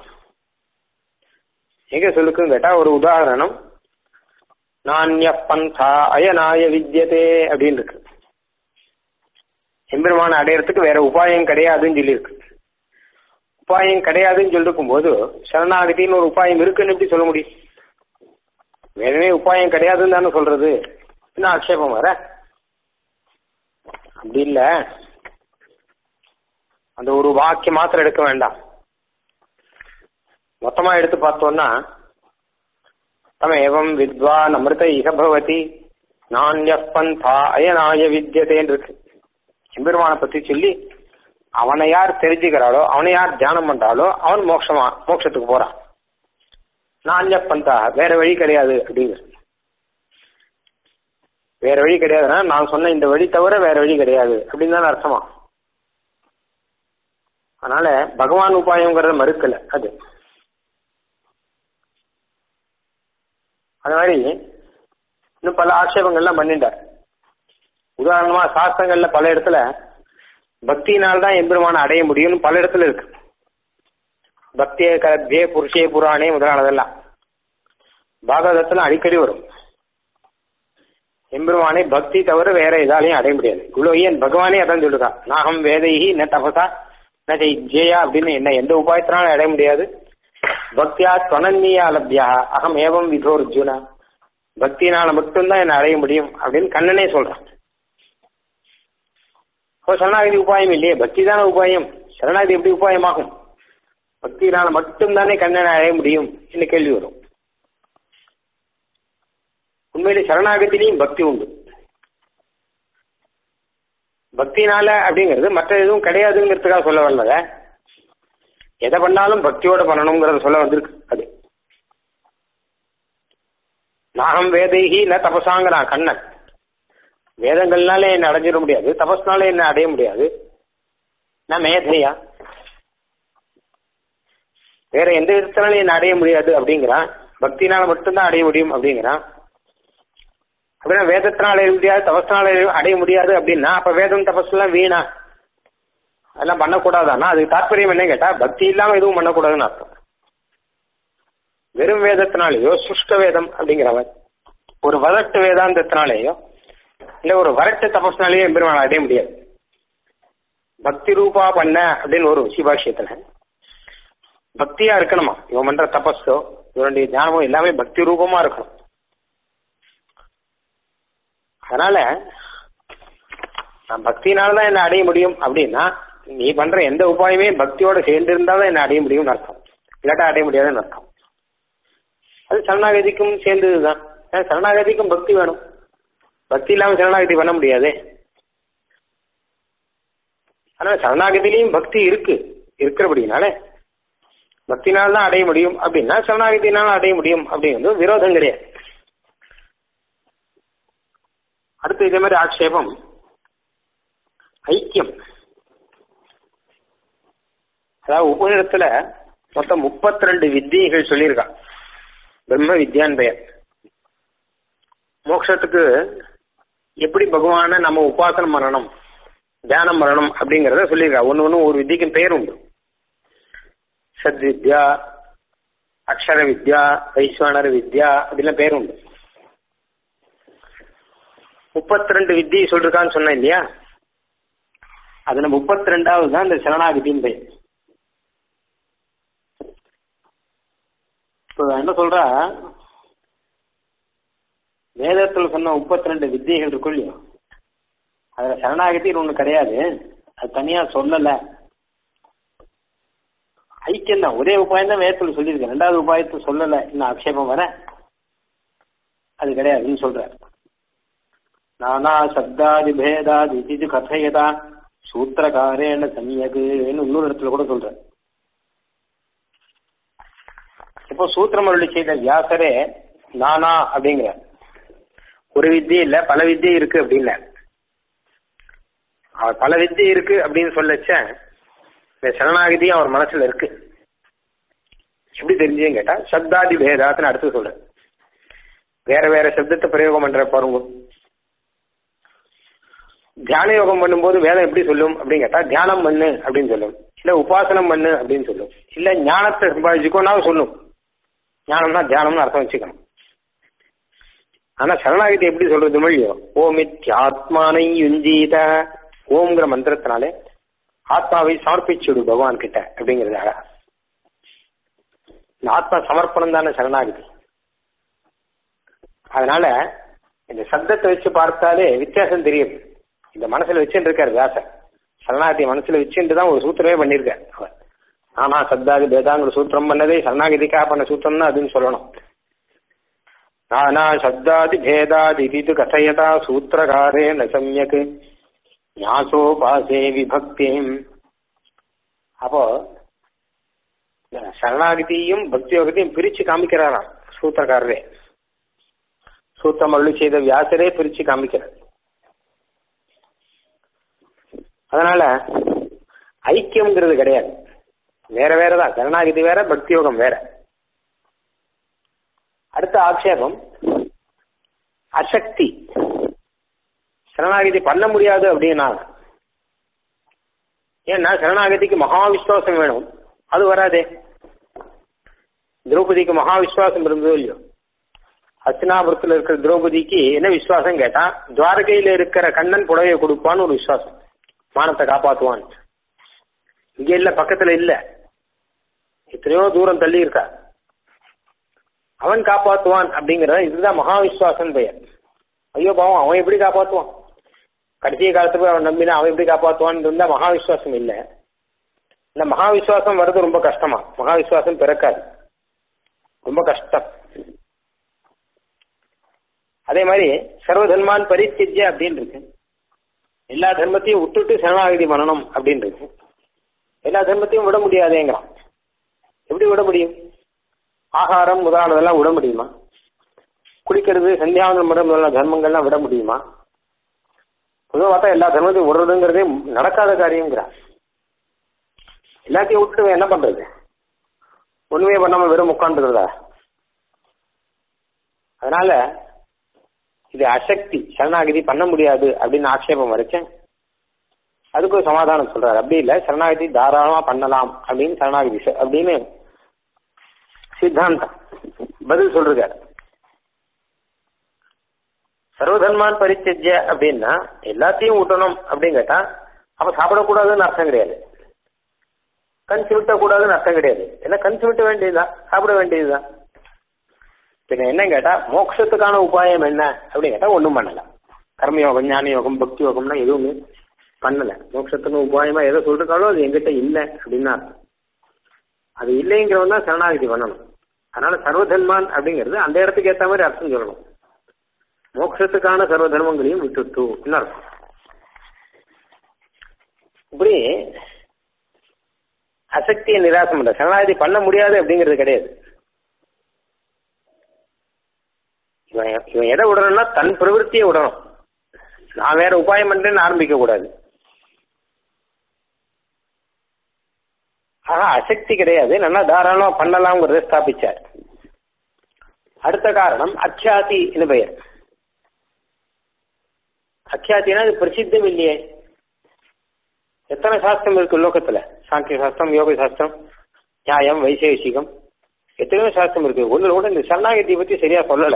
எங்க சொல்லுக்குன்னு கேட்டா ஒரு உதாரணம் நானிய பந்தா அயனாய வித்யதே அப்படின்னு இருக்கு எம்பெருமான அடையறதுக்கு வேற உபாயம் கிடையாதுன்னு சொல்லியிருக்கு உபாயம் கிடையாதுன்னு சொல்லிருக்கும் போது சரணாகதின்னு ஒரு உபாயம் இருக்குன்னு எப்படி சொல்ல முடியும் வேறவே உபாயம் கிடையாதுன்னு தானே சொல்றது என்ன ஆட்சேபம் வர அப்படி இல்ல அந்த ஒரு வாக்கியம் மாத்திரம் எடுக்க வேண்டாம் மொத்தமா எடுத்து பார்த்தோம்னா தம ஏவம் வித்வான் அமிர்த இகபவதி நானிய பந்தா அயனாய வித்தியதேன்னு இருக்கு எம்பெருமானை பத்தி சொல்லி அவனை யார் தெரிஞ்சுக்கிறாளோ அவனை யார் தியானம் பண்றாளோ அவன் மோட்சமா மோட்சத்துக்கு போறான் நானிய பந்தா வேற வழி கிடையாது அப்படிங்கிறது வேற வழி கிடையாதுன்னா நான் சொன்ன இந்த வழி தவிர வேற வழி கிடையாது அப்படின்னு தானே அர்த்தமா அதனால பகவான் உபாயங்கிறத மறுக்கல அது அது மாதிரி இன்னும் பல ஆட்சேபங்கள்லாம் பண்ணிட்டார் உதாரணமா சாஸ்திரங்கள்ல பல இடத்துல பக்தியினால் தான் எம்பெருமான அடைய முடியும்னு பல இடத்துல இருக்கு பக்தியே கலத்தியே புருஷே புராணே முதலானதெல்லாம் பாகவதத்துல அடிக்கடி வரும் எம்பெருமானை பக்தி தவிர வேற எதாலையும் அடைய முடியாது இவ்வளவு ஏன் பகவானே அதான் சொல்லுறான் நாகம் வேதைஹி ந தபசா ந ஜெயா அப்படின்னு என்ன எந்த உபாயத்தினாலும் அடைய முடியாது பக்தியா தொனன்னியா லப்யா அகம் ஏவம் விதோ அர்ஜுனா பக்தினால மட்டும்தான் என்ன அடைய முடியும் அப்படின்னு கண்ணனே சொல்றான் இப்போ சரணாகதி உபாயம் இல்லையே பக்தி தானே உபாயம் சரணாகதி எப்படி உபாயமாகும் பக்தினால மட்டும்தானே கண்ணனை அடைய முடியும் என்ன கேள்வி வரும் உண்மையிலே சரணாகத்திலையும் பக்தி உண்டு பக்தினால அப்படிங்கிறது மற்ற எதுவும் கிடையாதுங்கிறதுக்காக சொல்ல வரலத எதை பண்ணாலும் பக்தியோட பண்ணணுங்கிறத சொல்ல வந்திருக்கு அது நாகம் வேதைகி ந தபசாங்கிறான் கண்ணன் வேதங்கள்னாலே என்ன அடைஞ்சிட முடியாது தபஸ்னாலே என்ன அடைய முடியாது நான் மேதையா வேற எந்த விதத்தினாலும் என்ன அடைய முடியாது அப்படிங்கிறான் பக்தினால மட்டும்தான் அடைய முடியும் அப்படிங்கிறான் அப்படின்னா வேதத்தினால அடைய முடியாது தபஸ்னால அடைய முடியாது அப்படின்னா அப்ப வேதம் தபஸ் எல்லாம் வீணா அதெல்லாம் பண்ணக்கூடாதானா அதுக்கு தாற்பயம் என்ன கேட்டா பக்தி இல்லாம எதுவும் பண்ணக்கூடாதுன்னு அர்த்தம் வெறும் வேதத்தினாலேயோ சுஷ்ட வேதம் அப்படிங்கிறவன் ஒரு வதட்டு வேதாந்தத்தினாலேயோ இல்ல ஒரு வரட்டு தபஸ்னாலேயோ எம்பெருமான் அடைய முடியாது பக்தி ரூபா பண்ண அப்படின்னு ஒரு சிபாஷியத்துல பக்தியா இருக்கணுமா இவன் பண்ற தபஸோ இவனுடைய ஞானமோ எல்லாமே பக்தி ரூபமா இருக்கணும் அதனால நான் பக்தினாலதான் என்ன அடைய முடியும் அப்படின்னா நீ பண்ற எந்த உபாயமே பக்தியோட சேர்ந்து இருந்தாதான் என்ன அடைய முடியும்னு அர்த்தம் இல்லாட்டா அடைய முடியாதுன்னு அர்த்தம் அது சரணாகதிக்கும் சேர்ந்ததுதான் ஏன்னா சரணாகதிக்கும் பக்தி வேணும் பக்தி இல்லாம சரணாகதி பண்ண முடியாது ஆனா சரணாகதியிலையும் பக்தி இருக்கு இருக்கிறபடினால பக்தினால தான் அடைய முடியும் அப்படின்னா சரணாகதினால அடைய முடியும் அப்படிங்கிறது விரோதம் கிடையாது அடுத்து இதே மாதிரி ஆட்சேபம் ஐக்கியம் அதாவது உபநிடத்துல மொத்தம் முப்பத்தி ரெண்டு வித்தியைகள் சொல்லியிருக்கா பிரம்ம வித்யான் பெயர் மோட்சத்துக்கு எப்படி பகவான நம்ம உபாசனம் பண்ணணும் தியானம் பண்ணணும் அப்படிங்கறத சொல்லியிருக்கா ஒன்னு ஒன்று ஒரு வித்தியக்கும் பெயர் உண்டு சத்வித்யா அக்ஷர வித்யா வைஸ்வனர் வித்யா அப்படிலாம் பேர் உண்டு முப்பத்தி ரெண்டு வித்தியை சொல்லிருக்கான்னு சொன்னேன் இல்லையா அதுல முப்பத்தி ரெண்டாவது தான் இந்த சரணாகதியின் பெயர் இப்போ என்ன சொல்றா வேதத்தில் சொன்ன முப்பத்தி ரெண்டு வித்தியைகள் இருக்கும் இல்லையோ அதுல சரணாகதின்னு ஒண்ணு கிடையாது அது தனியா சொல்லல ஐக்கியம் தான் ஒரே உபாயம் தான் வேதத்தில் சொல்லியிருக்கேன் ரெண்டாவது உபாயத்தை சொல்லல இன்னும் ஆக்ஷேபம் வர அது கிடையாதுன்னு சொல்ற நானா சப்தாதி பேதாதி இது கதையதா சூத்திரகாரேன சமயகுன்னு இன்னொரு இடத்துல கூட சொல்ற இப்போ சூத்திரம் அருளி செய்த வியாசரே நானா அப்படிங்கிற ஒரு வித்தியை இல்ல பல வித்தியை இருக்கு அப்படின்ல அவர் பல வித்தியை இருக்கு அப்படின்னு சொல்லச்ச இந்த சரணாகதியும் அவர் மனசுல இருக்கு எப்படி தெரிஞ்சுன்னு கேட்டா சப்தாதி பேதாத்துன்னு அடுத்து சொல்ற வேற வேற சப்தத்தை பிரயோகம் பண்ற பாருங்க தியான யோகம் பண்ணும்போது வேதம் எப்படி சொல்லும் அப்படின்னு கேட்டா தியானம் பண்ணு அப்படின்னு சொல்லும் இல்ல உபாசனம் பண்ணு அப்படின்னு சொல்லும் இல்ல ஞானத்தை சம்பாதிச்சுக்கோனாவும் சொல்லும் ஞானம்னா தியானம்னு அர்த்தம் வச்சுக்கணும் ஆனா சரணாகதி எப்படி சொல்றது மொழியோ ஓமித்யாத்மானை யுஞ்சீத ஓம்ங்கிற மந்திரத்தினாலே ஆத்மாவை சமர்ப்பிச்சுடு பகவான் கிட்ட அப்படிங்கிறது அழகா இந்த ஆத்மா சமர்ப்பணம் தானே சரணாகதி அதனால இந்த சப்தத்தை வச்சு பார்த்தாலே வித்தியாசம் தெரியுது இந்த மனசுல வச்சுட்டு இருக்காரு வியாசர் சரணாகதி மனசுல வச்சுட்டு தான் ஒரு சூத்திரமே பண்ணியிருக்காரு அவர் ஆனா சப்தாதி பேதாங்கிற சூத்திரம் பண்ணதே சரணாகதிக்காக பண்ண சூத்திரம் தான் அதுன்னு சொல்லணும் நானா சப்தாதி பேதாதி இது கதையதா சூத்திரகாரே ந சம்யக் ஞாசோபாசே விபக்தியும் அப்போ சரணாகதியும் பக்தி யோகத்தையும் பிரிச்சு காமிக்கிறாராம் சூத்திரக்காரரே சூத்திரம் அருளி செய்த வியாசரே பிரிச்சு காமிக்கிறார் அதனால ஐக்கியம்ங்கிறது கிடையாது வேற வேறதான் சரணாகதி வேற பக்தி யோகம் வேற அடுத்த ஆட்சேபம் அசக்தி சரணாகதி பண்ண முடியாது அப்படின்னா ஏன்னா சரணாகதிக்கு மகா விசுவாசம் வேணும் அது வராதே திரௌபதிக்கு மகா விசுவாசம் இருந்ததோ இல்லையோ ஹஸ்தினாபுரத்தில் இருக்கிற திரௌபதிக்கு என்ன விசுவாசம் கேட்டா துவாரகையில இருக்கிற கண்ணன் புடவையை கொடுப்பான்னு ஒரு விசுவாசம் மானத்தை காப்பாத்துவான் இங்க இல்ல பக்கத்துல இல்ல எத்தனையோ தூரம் தள்ளி இருக்கா அவன் காப்பாத்துவான் அப்படிங்கறத இதுதான் மகா விசுவாசம் பெயர் ஐயோ பாவம் அவன் எப்படி காப்பாத்துவான் கடைசி காலத்துக்கு அவன் நம்பினா அவன் எப்படி காப்பாத்துவான்னு இருந்தா மகா விசுவாசம் இல்ல இந்த மகா விசுவாசம் வர்றது ரொம்ப கஷ்டமா மகா விசுவாசம் பிறக்காது ரொம்ப கஷ்டம் அதே மாதிரி சர்வதர்மான் பரித்திஜ்ய அப்படின்னு இருக்கு எல்லா தர்மத்தையும் விட்டுட்டு சரணாகதி பண்ணணும் அப்படின்னு இருக்கு எல்லா தர்மத்தையும் விட முடியாதேங்கிறான் எப்படி விட முடியும் ஆகாரம் முதலானதெல்லாம் விட முடியுமா குளிக்கிறது சந்தியாவந்தம் முறை முதலான தர்மங்கள்லாம் விட முடியுமா பொதுவாக பார்த்தா எல்லா தர்மத்தையும் விடுறதுங்கிறதே நடக்காத காரியங்கிறான் எல்லாத்தையும் விட்டுட்டு என்ன பண்றது ஒண்ணுமே பண்ணாம வெறும் உட்காந்துக்கிறதா அதனால இது அசக்தி சரணாகதி பண்ண முடியாது அப்படின்னு ஆட்சேபம் வரைச்சேன் அதுக்கு ஒரு சமாதானம் சொல்றாரு அப்படி இல்லை சரணாகதி தாராளமா பண்ணலாம் அப்படின்னு சரணாகதி ச- அப்படின்னு சித்தாந்தம் பதில் சொல்றாரு சர்வதர்மான் பரித்தஜ்ய அப்படின்னா எல்லாத்தையும் விட்டணும் அப்படின்னு கேட்டா அப்ப சாப்பிடக்கூடாதுன்னு அர்த்தம் கிடையாது கண் சிமிட்டக்கூடாதுன்னு அர்த்தம் கிடையாது ஏன்னா கண் சிமிட்ட வேண்டியதுதான் சாப்பிட வேண்டியதுதான் பின்ன என்ன கேட்டா மோட்சத்துக்கான உபாயம் என்ன அப்படின்னு கேட்டா ஒண்ணும் பண்ணல கர்மயோகம் ஞான யோகம் பக்தி யோகம்னா எதுவுமே பண்ணல மோட்சத்துக்கு உபாயமா எதை சொல்றாங்களோ அது எங்கிட்ட இல்லை அப்படின்னா அர்த்தம். அது இல்லைங்கிறவன் தான் சரணாகதி பண்ணணும் அதனால சர்வதர்மான் அப்படிங்கிறது அந்த இடத்துக்கு ஏத்த மாதிரி அர்த்தம் சொல்லணும் மோட்சத்துக்கான சர்வ தர்மங்களையும் விட்டுட்டு அர்த்தம் இப்படி அசக்தியை நிராசம் பண்ற சரணாகதி பண்ண முடியாது அப்படிங்கிறது கிடையாது இவன் இவன் எதை விடணும்னா தன் பிரவருத்தியை விடணும் நான் வேற உபாயம் பண்றேன்னு ஆரம்பிக்க கூடாது ஆனா அசக்தி கிடையாது நல்லா தாராளமா பண்ணலாம்ங்கிறத ஸ்தாபிச்சார் அடுத்த காரணம் அக்ஷாதி என்று பெயர் அக்ஷாத்தினா அது பிரசித்தம் இல்லையே எத்தனை சாஸ்திரம் இருக்கு லோகத்துல சாங்கிய சாஸ்திரம் யோக சாஸ்திரம் நியாயம் வைசேஷிகம் எத்தனையோ சாஸ்திரம் இருக்கு ஒண்ணு கூட இந்த சரணாகதியை பத்தி சரியா சொல்லல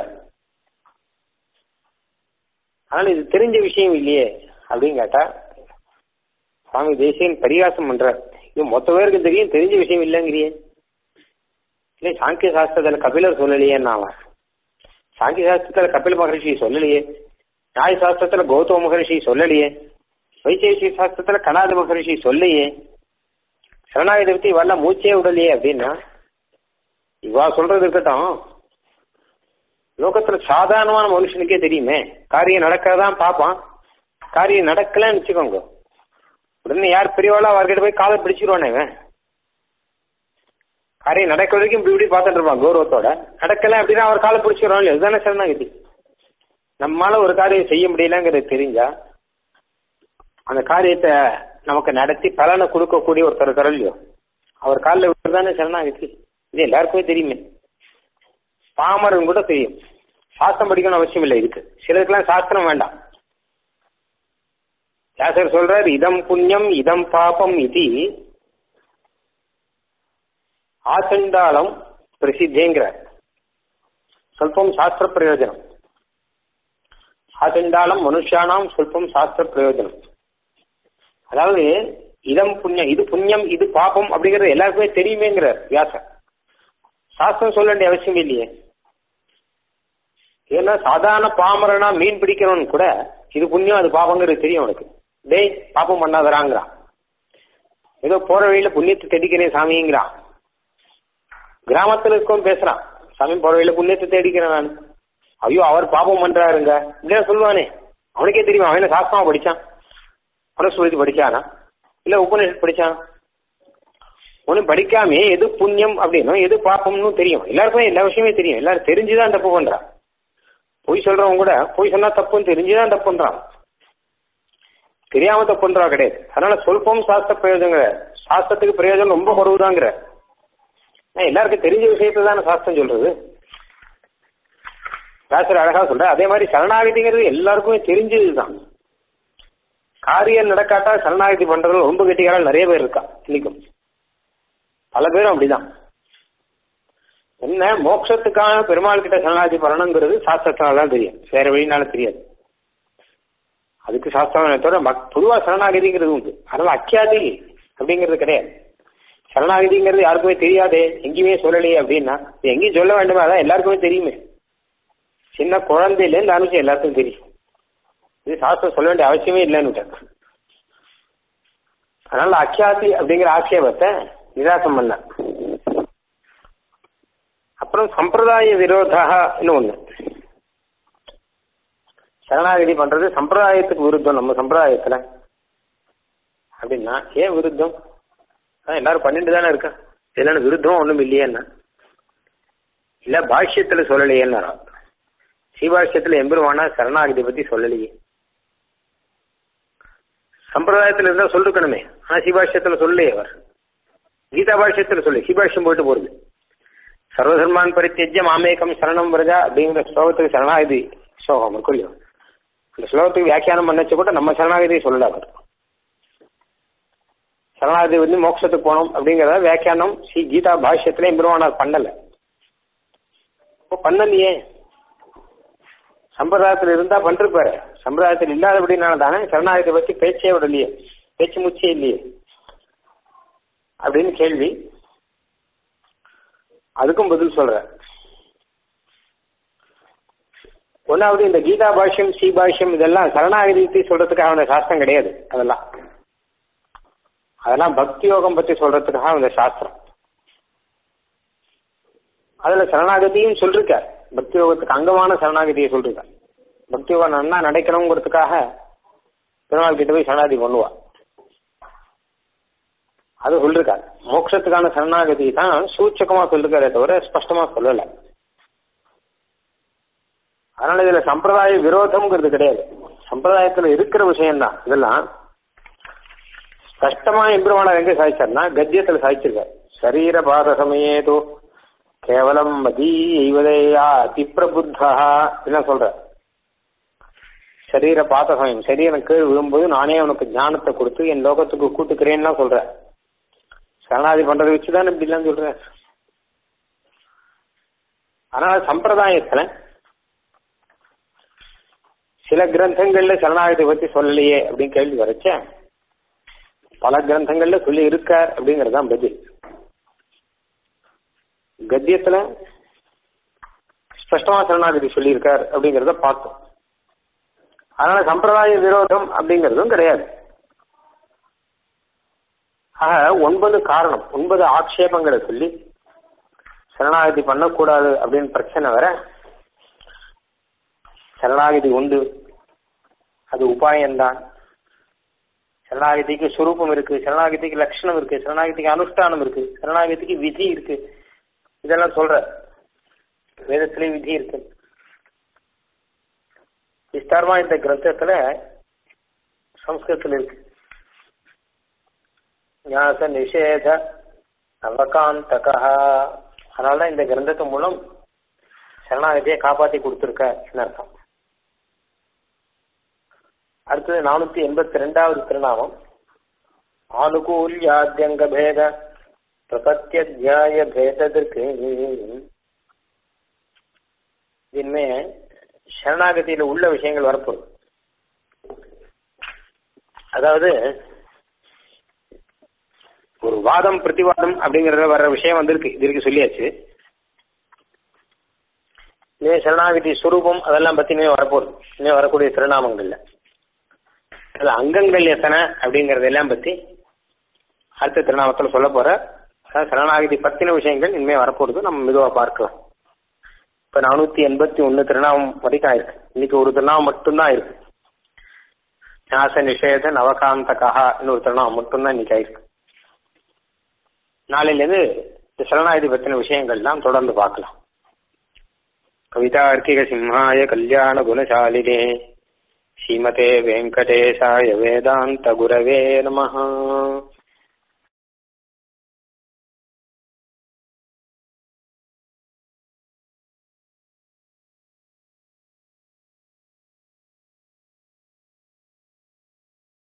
ஆனால் இது தெரிஞ்ச விஷயம் இல்லையே அப்படின்னு கேட்டா சுவாமி தேசியன் பரிகாசம் பண்றார் இது மொத்த பேருக்கு தெரியும் தெரிஞ்ச விஷயம் இல்லைங்கிறியே இல்லை சாங்கிய சாஸ்திரத்துல கபிலர் சொல்லலையே அவன் சாங்கிய சாஸ்திரத்துல கபில மகரிஷி சொல்லலையே நியாய சாஸ்திரத்துல கௌதம மகரிஷி சொல்லலையே வைசேஷி சாஸ்திரத்துல கனாத மகரிஷி சொல்லையே சரணாகதி பத்தி வரல மூச்சே விடலையே அப்படின்னா இவா சொல்றது இருக்கட்டும் லோகத்துல சாதாரணமான மனுஷனுக்கே தெரியுமே காரியம் நடக்கிறதான் பார்ப்பான் காரியம் நடக்கலன்னு வச்சுக்கோங்க உடனே யார் பெரியவாளோ அவர்கிட்ட போய் காலை பிடிச்சிருவானே இவன் காரியம் நடக்கிற வரைக்கும் இப்படி இப்படி பார்த்துட்டு இருப்பான் கௌரவத்தோட நடக்கல அப்படின்னா அவர் காலை பிடிச்சிருவான் இல்லையா இதுதானே சரணாகதி நம்மளால ஒரு காரியம் செய்ய முடியலங்கிறது தெரிஞ்சா அந்த காரியத்தை நமக்கு நடத்தி பலனை கொடுக்கக்கூடிய ஒருத்தர் இருக்காரு இல்லையோ அவர் காலில் விட்டுதானே சரணாகதி இது எல்லாருக்குமே தெரியுமே பாமரன் கூட தெரியும் சாஸ்திரம் படிக்கணும் அவசியம் இல்லை இதுக்கு சிலருக்குலாம் சாஸ்திரம் வேண்டாம் வியாசர் சொல்றார் இதம் புண்ணியம் இதம் பாபம் இது ஆச்சண்டாளம் பிரசித்தேங்கிறார் சொல்பம் சாஸ்திர பிரயோஜனம் ஆச்சண்டாளம் மனுஷானாம் சொல்பம் சாஸ்திர பிரயோஜனம் அதாவது இதம் புண்ணியம் இது புண்ணியம் இது பாபம் அப்படிங்கிறது எல்லாருக்குமே தெரியுமேங்கிறார் வியாசர் சாஸ்திரம் சொல்ல வேண்டிய அவசியம் இல்லையே ஏன்னா சாதாரண பாமரனா மீன் பிடிக்கிறவன் கூட இது புண்ணியம் அது பாபங்கிறது தெரியும் அவனுக்கு டேய் பாப்பம் பண்ணாதராங்கிறான் ஏதோ போற வழியில புண்ணியத்தை தேடிக்கிறேன் சாமிங்கிறான் கிராமத்துல இருக்கவன் பேசுறான் சாமி போற வழியில புண்ணியத்தை தேடிக்கிறேன் நான் ஐயோ அவர் பாபம் பண்றாருங்க இப்படியா சொல்லுவானே அவனுக்கே தெரியும் அவன் என்ன சாஸ்திரமா படிச்சான் மனசுவதி படிச்சானா இல்ல உபநிஷத் படிச்சான் ஒன்னும் படிக்காமே எது புண்ணியம் அப்படின்னும் எது பாப்பம்னு தெரியும் எல்லாருக்குமே எல்லா விஷயமே தெரியும் எல்லாரும் தெரிஞ்சுதான் தப்பு பண்றான் பொய் சொல்றவங்க கூட பொய் சொன்னா தப்புன்னு தெரிஞ்சுதான் தப்பு பண்றான் தெரியாம தப்பு பண்றா கிடையாது அதனால சொல்பம் சாஸ்திர பிரயோஜனங்கிற சாஸ்திரத்துக்கு பிரயோஜனம் ரொம்ப குறவுதாங்கிற எல்லாருக்கும் தெரிஞ்ச விஷயத்தை தானே சாஸ்திரம் சொல்றது சாஸ்திரம் அழகா சொல்ற அதே மாதிரி சரணாகதிங்கிறது எல்லாருக்குமே தெரிஞ்சதுதான் காரியம் நடக்காட்டா சரணாகதி பண்றதுல ரொம்ப கெட்டிக்காரல் நிறைய பேர் இருக்கா இன்னைக்கும் பல பேரும் அப்படிதான் என்ன மோட்சத்துக்கான பெருமாள் கிட்ட சரணாகதி பண்ணணுங்கிறது சாஸ்திரத்தினால தான் தெரியும் வேற வழினால தெரியாது அதுக்கு சாஸ்திரம் தவிர பொதுவா சரணாகதிங்கிறது உண்டு அதனால அக்கியாதி அப்படிங்கிறது கிடையாது சரணாகதிங்கிறது யாருக்குமே தெரியாதே எங்கேயுமே சொல்லலையே அப்படின்னா எங்கேயும் சொல்ல வேண்டுமே அதான் எல்லாருக்குமே தெரியுமே சின்ன குழந்தையிலேருந்து அனுப்பிச்சு எல்லாருக்கும் தெரியும் இது சாஸ்திரம் சொல்ல வேண்டிய அவசியமே இல்லைன்னு அதனால அக்கியாதி அப்படிங்கிற ஆட்சேபத்தை நிராசம் பண்ண அப்புறம் சம்பிரதாய விரோதா ஒண்ணு சரணாகதி பண்றது சம்பிரதாயத்துக்கு விருத்தம் நம்ம சம்பிரதாயத்துல அப்படின்னா ஏன் விருத்தம் அதான் எல்லாரும் பண்ணிட்டு தானே இருக்கா இதெல்லாம் விருத்தம் ஒண்ணும் இல்லையேன்னா இல்ல பாஷ்யத்துல சொல்லலையேன்னு ஸ்ரீபாஷ்யத்துல எம்பெருமானா சரணாகதி பத்தி சொல்லலையே சம்பிரதாயத்துல இருந்தா சொல்லிருக்கணுமே ஆனா சிபாஷ்யத்துல சொல்லலையே அவர் கீதா பாஷ்யத்துல சொல்லு சிபாஷ்யம் போயிட்டு போறது சர்வதர்மான் பரித்தியஜ்ய மாமேகம் சரணம் வரஜா அப்படிங்கிற ஸ்லோகத்துக்கு சரணாகதி ஸ்லோகம் இருக்கும் இல்லையோ இந்த ஸ்லோகத்துக்கு வியாக்கியானம் பண்ணச்சு கூட நம்ம சரணாகதியை சொல்லல அவர் சரணாகதி வந்து மோட்சத்துக்கு போனோம் அப்படிங்கிறத வியாக்கியானம் ஸ்ரீ கீதா பாஷ்யத்துல எம்பெருமானார் பண்ணல இப்போ பண்ணலையே சம்பிரதாயத்தில் இருந்தா பண்ணிருப்பாரு சம்பிரதாயத்தில் இல்லாதபடினால தானே சரணாகத்தை பத்தி பேச்சே விடலையே பேச்சு முச்சே இல்லையே அப்படின்னு கேள்வி அதுக்கும் பதில் சொல்ற ஒன்னாவது இந்த கீதா பாஷ்யம் ஸ்ரீ பாஷ்யம் இதெல்லாம் சரணாகதி சொல்றதுக்காக அந்த சாஸ்திரம் கிடையாது அதெல்லாம் அதெல்லாம் பக்தி யோகம் பத்தி சொல்றதுக்காக அந்த சாஸ்திரம் அதுல சரணாகதியும் சொல்லிருக்கார் பக்தி யோகத்துக்கு அங்கமான சரணாகதியை சொல்லிருக்கார் பக்தி யோகம் நன்னா நடக்கணுங்கிறதுக்காக பெருமாள் கிட்ட போய் சரணாகதி பண்ணுவா அது சொல்லிருக்கார் மோட்சத்துக்கான சரணாகதி தான் சூச்சகமா சொல்லிருக்காரே தவிர ஸ்பஷ்டமா சொல்லல அதனால இதுல சம்பிரதாய விரோதம்ங்கிறது கிடையாது சம்பிரதாயத்துல இருக்கிற விஷயம்தான் இதெல்லாம் ஸ்பஷ்டமா எம்பெருமானார் எங்க சாதிச்சார்னா கத்தியத்துல சாதிச்சிருக்கார் சரீர பாத சமயேதோ கேவலம் மதி எய்வதையா அதிப்பிரபுத்தா என்ன சொல்ற சரீர பாத சமயம் சரீரம் கீழ் விழும்போது நானே உனக்கு ஞானத்தை கொடுத்து என் லோகத்துக்கு கூட்டுக்கிறேன்னா சொல்ற சரணாதி பண்றதை வச்சுதான் இப்படி எல்லாம் சொல்ற அதனால சம்பிரதாயத்துல சில கிரந்தங்கள்ல சரணாகதி பத்தி சொல்லலையே அப்படின்னு கேள்வி வரைச்ச பல கிரந்தங்கள்ல சொல்லி இருக்கார் அப்படிங்கறதுதான் பதில் கத்தியத்துல ஸ்பஷ்டமா சரணாகதி சொல்லியிருக்கார் அப்படிங்கறத பார்த்தோம் அதனால சம்பிரதாய விரோதம் அப்படிங்கறதும் கிடையாது ஆக ஒன்பது காரணம் ஒன்பது ஆட்சேபங்களை சொல்லி சரணாகதி பண்ணக்கூடாது அப்படின்னு பிரச்சனை வர சரணாகதி உண்டு அது உபாயம்தான் சரணாகதிக்கு சுரூபம் இருக்கு சரணாகதிக்கு லட்சணம் இருக்கு சரணாகதிக்கு அனுஷ்டானம் இருக்கு சரணாகதிக்கு விதி இருக்கு இதெல்லாம் சொல்ற வேதத்திலே விதி இருக்கு விஸ்தாரமா இந்த கிரந்தத்துல சம்ஸ்கிருதத்துல இருக்கு ஞாச நிஷேத நவகாந்தகா அதனால இந்த கிரந்தத்து மூலம் சரணாகதியை காப்பாத்தி கொடுத்துருக்க அர்த்தம் அடுத்தது நானூத்தி எண்பத்தி ரெண்டாவது திருநாமம் ஆனுகூல்யாத்தியங்க பேத பிரபத்தியாய பேதத்திற்கு இனிமே சரணாகதியில உள்ள விஷயங்கள் வரப்போகுது அதாவது ஒரு வாதம் பிரதிவாதம் அப்படிங்கறத வர்ற விஷயம் வந்திருக்கு இது வரைக்கும் சொல்லியாச்சு இனிமே சரணாகதி சுரூபம் அதெல்லாம் பத்தி இனிமே வரப்போகுது இனிமே வரக்கூடிய திருநாமங்கள்ல அதுல அங்கங்கள் எத்தனை அப்படிங்கறதெல்லாம் பத்தி அடுத்த திருநாமத்தில் சொல்ல போற சரணாகதி பத்தின விஷயங்கள் இனிமே வரப்போறது நம்ம மெதுவா பார்க்கலாம் இப்ப நானூத்தி எண்பத்தி ஒன்னு திருநாமம் வரைக்கும் ஆயிருக்கு இன்னைக்கு ஒரு திருநாமம் மட்டும்தான் இருக்கு ஞாச நிஷேத நவகாந்தகா ஒரு திருநாமம் மட்டும்தான் இன்னைக்கு ஆயிருக்கு நாளையிலேருந்து இந்த சரணாகதி பத்தின விஷயங்கள்லாம் தொடர்ந்து பார்க்கலாம் கவிதார்க்கிக சிம்ஹாய கல்யாண குணசாலினே ஸ்ரீமதே வெங்கடேசாய வேதாந்த குரவே நமஹ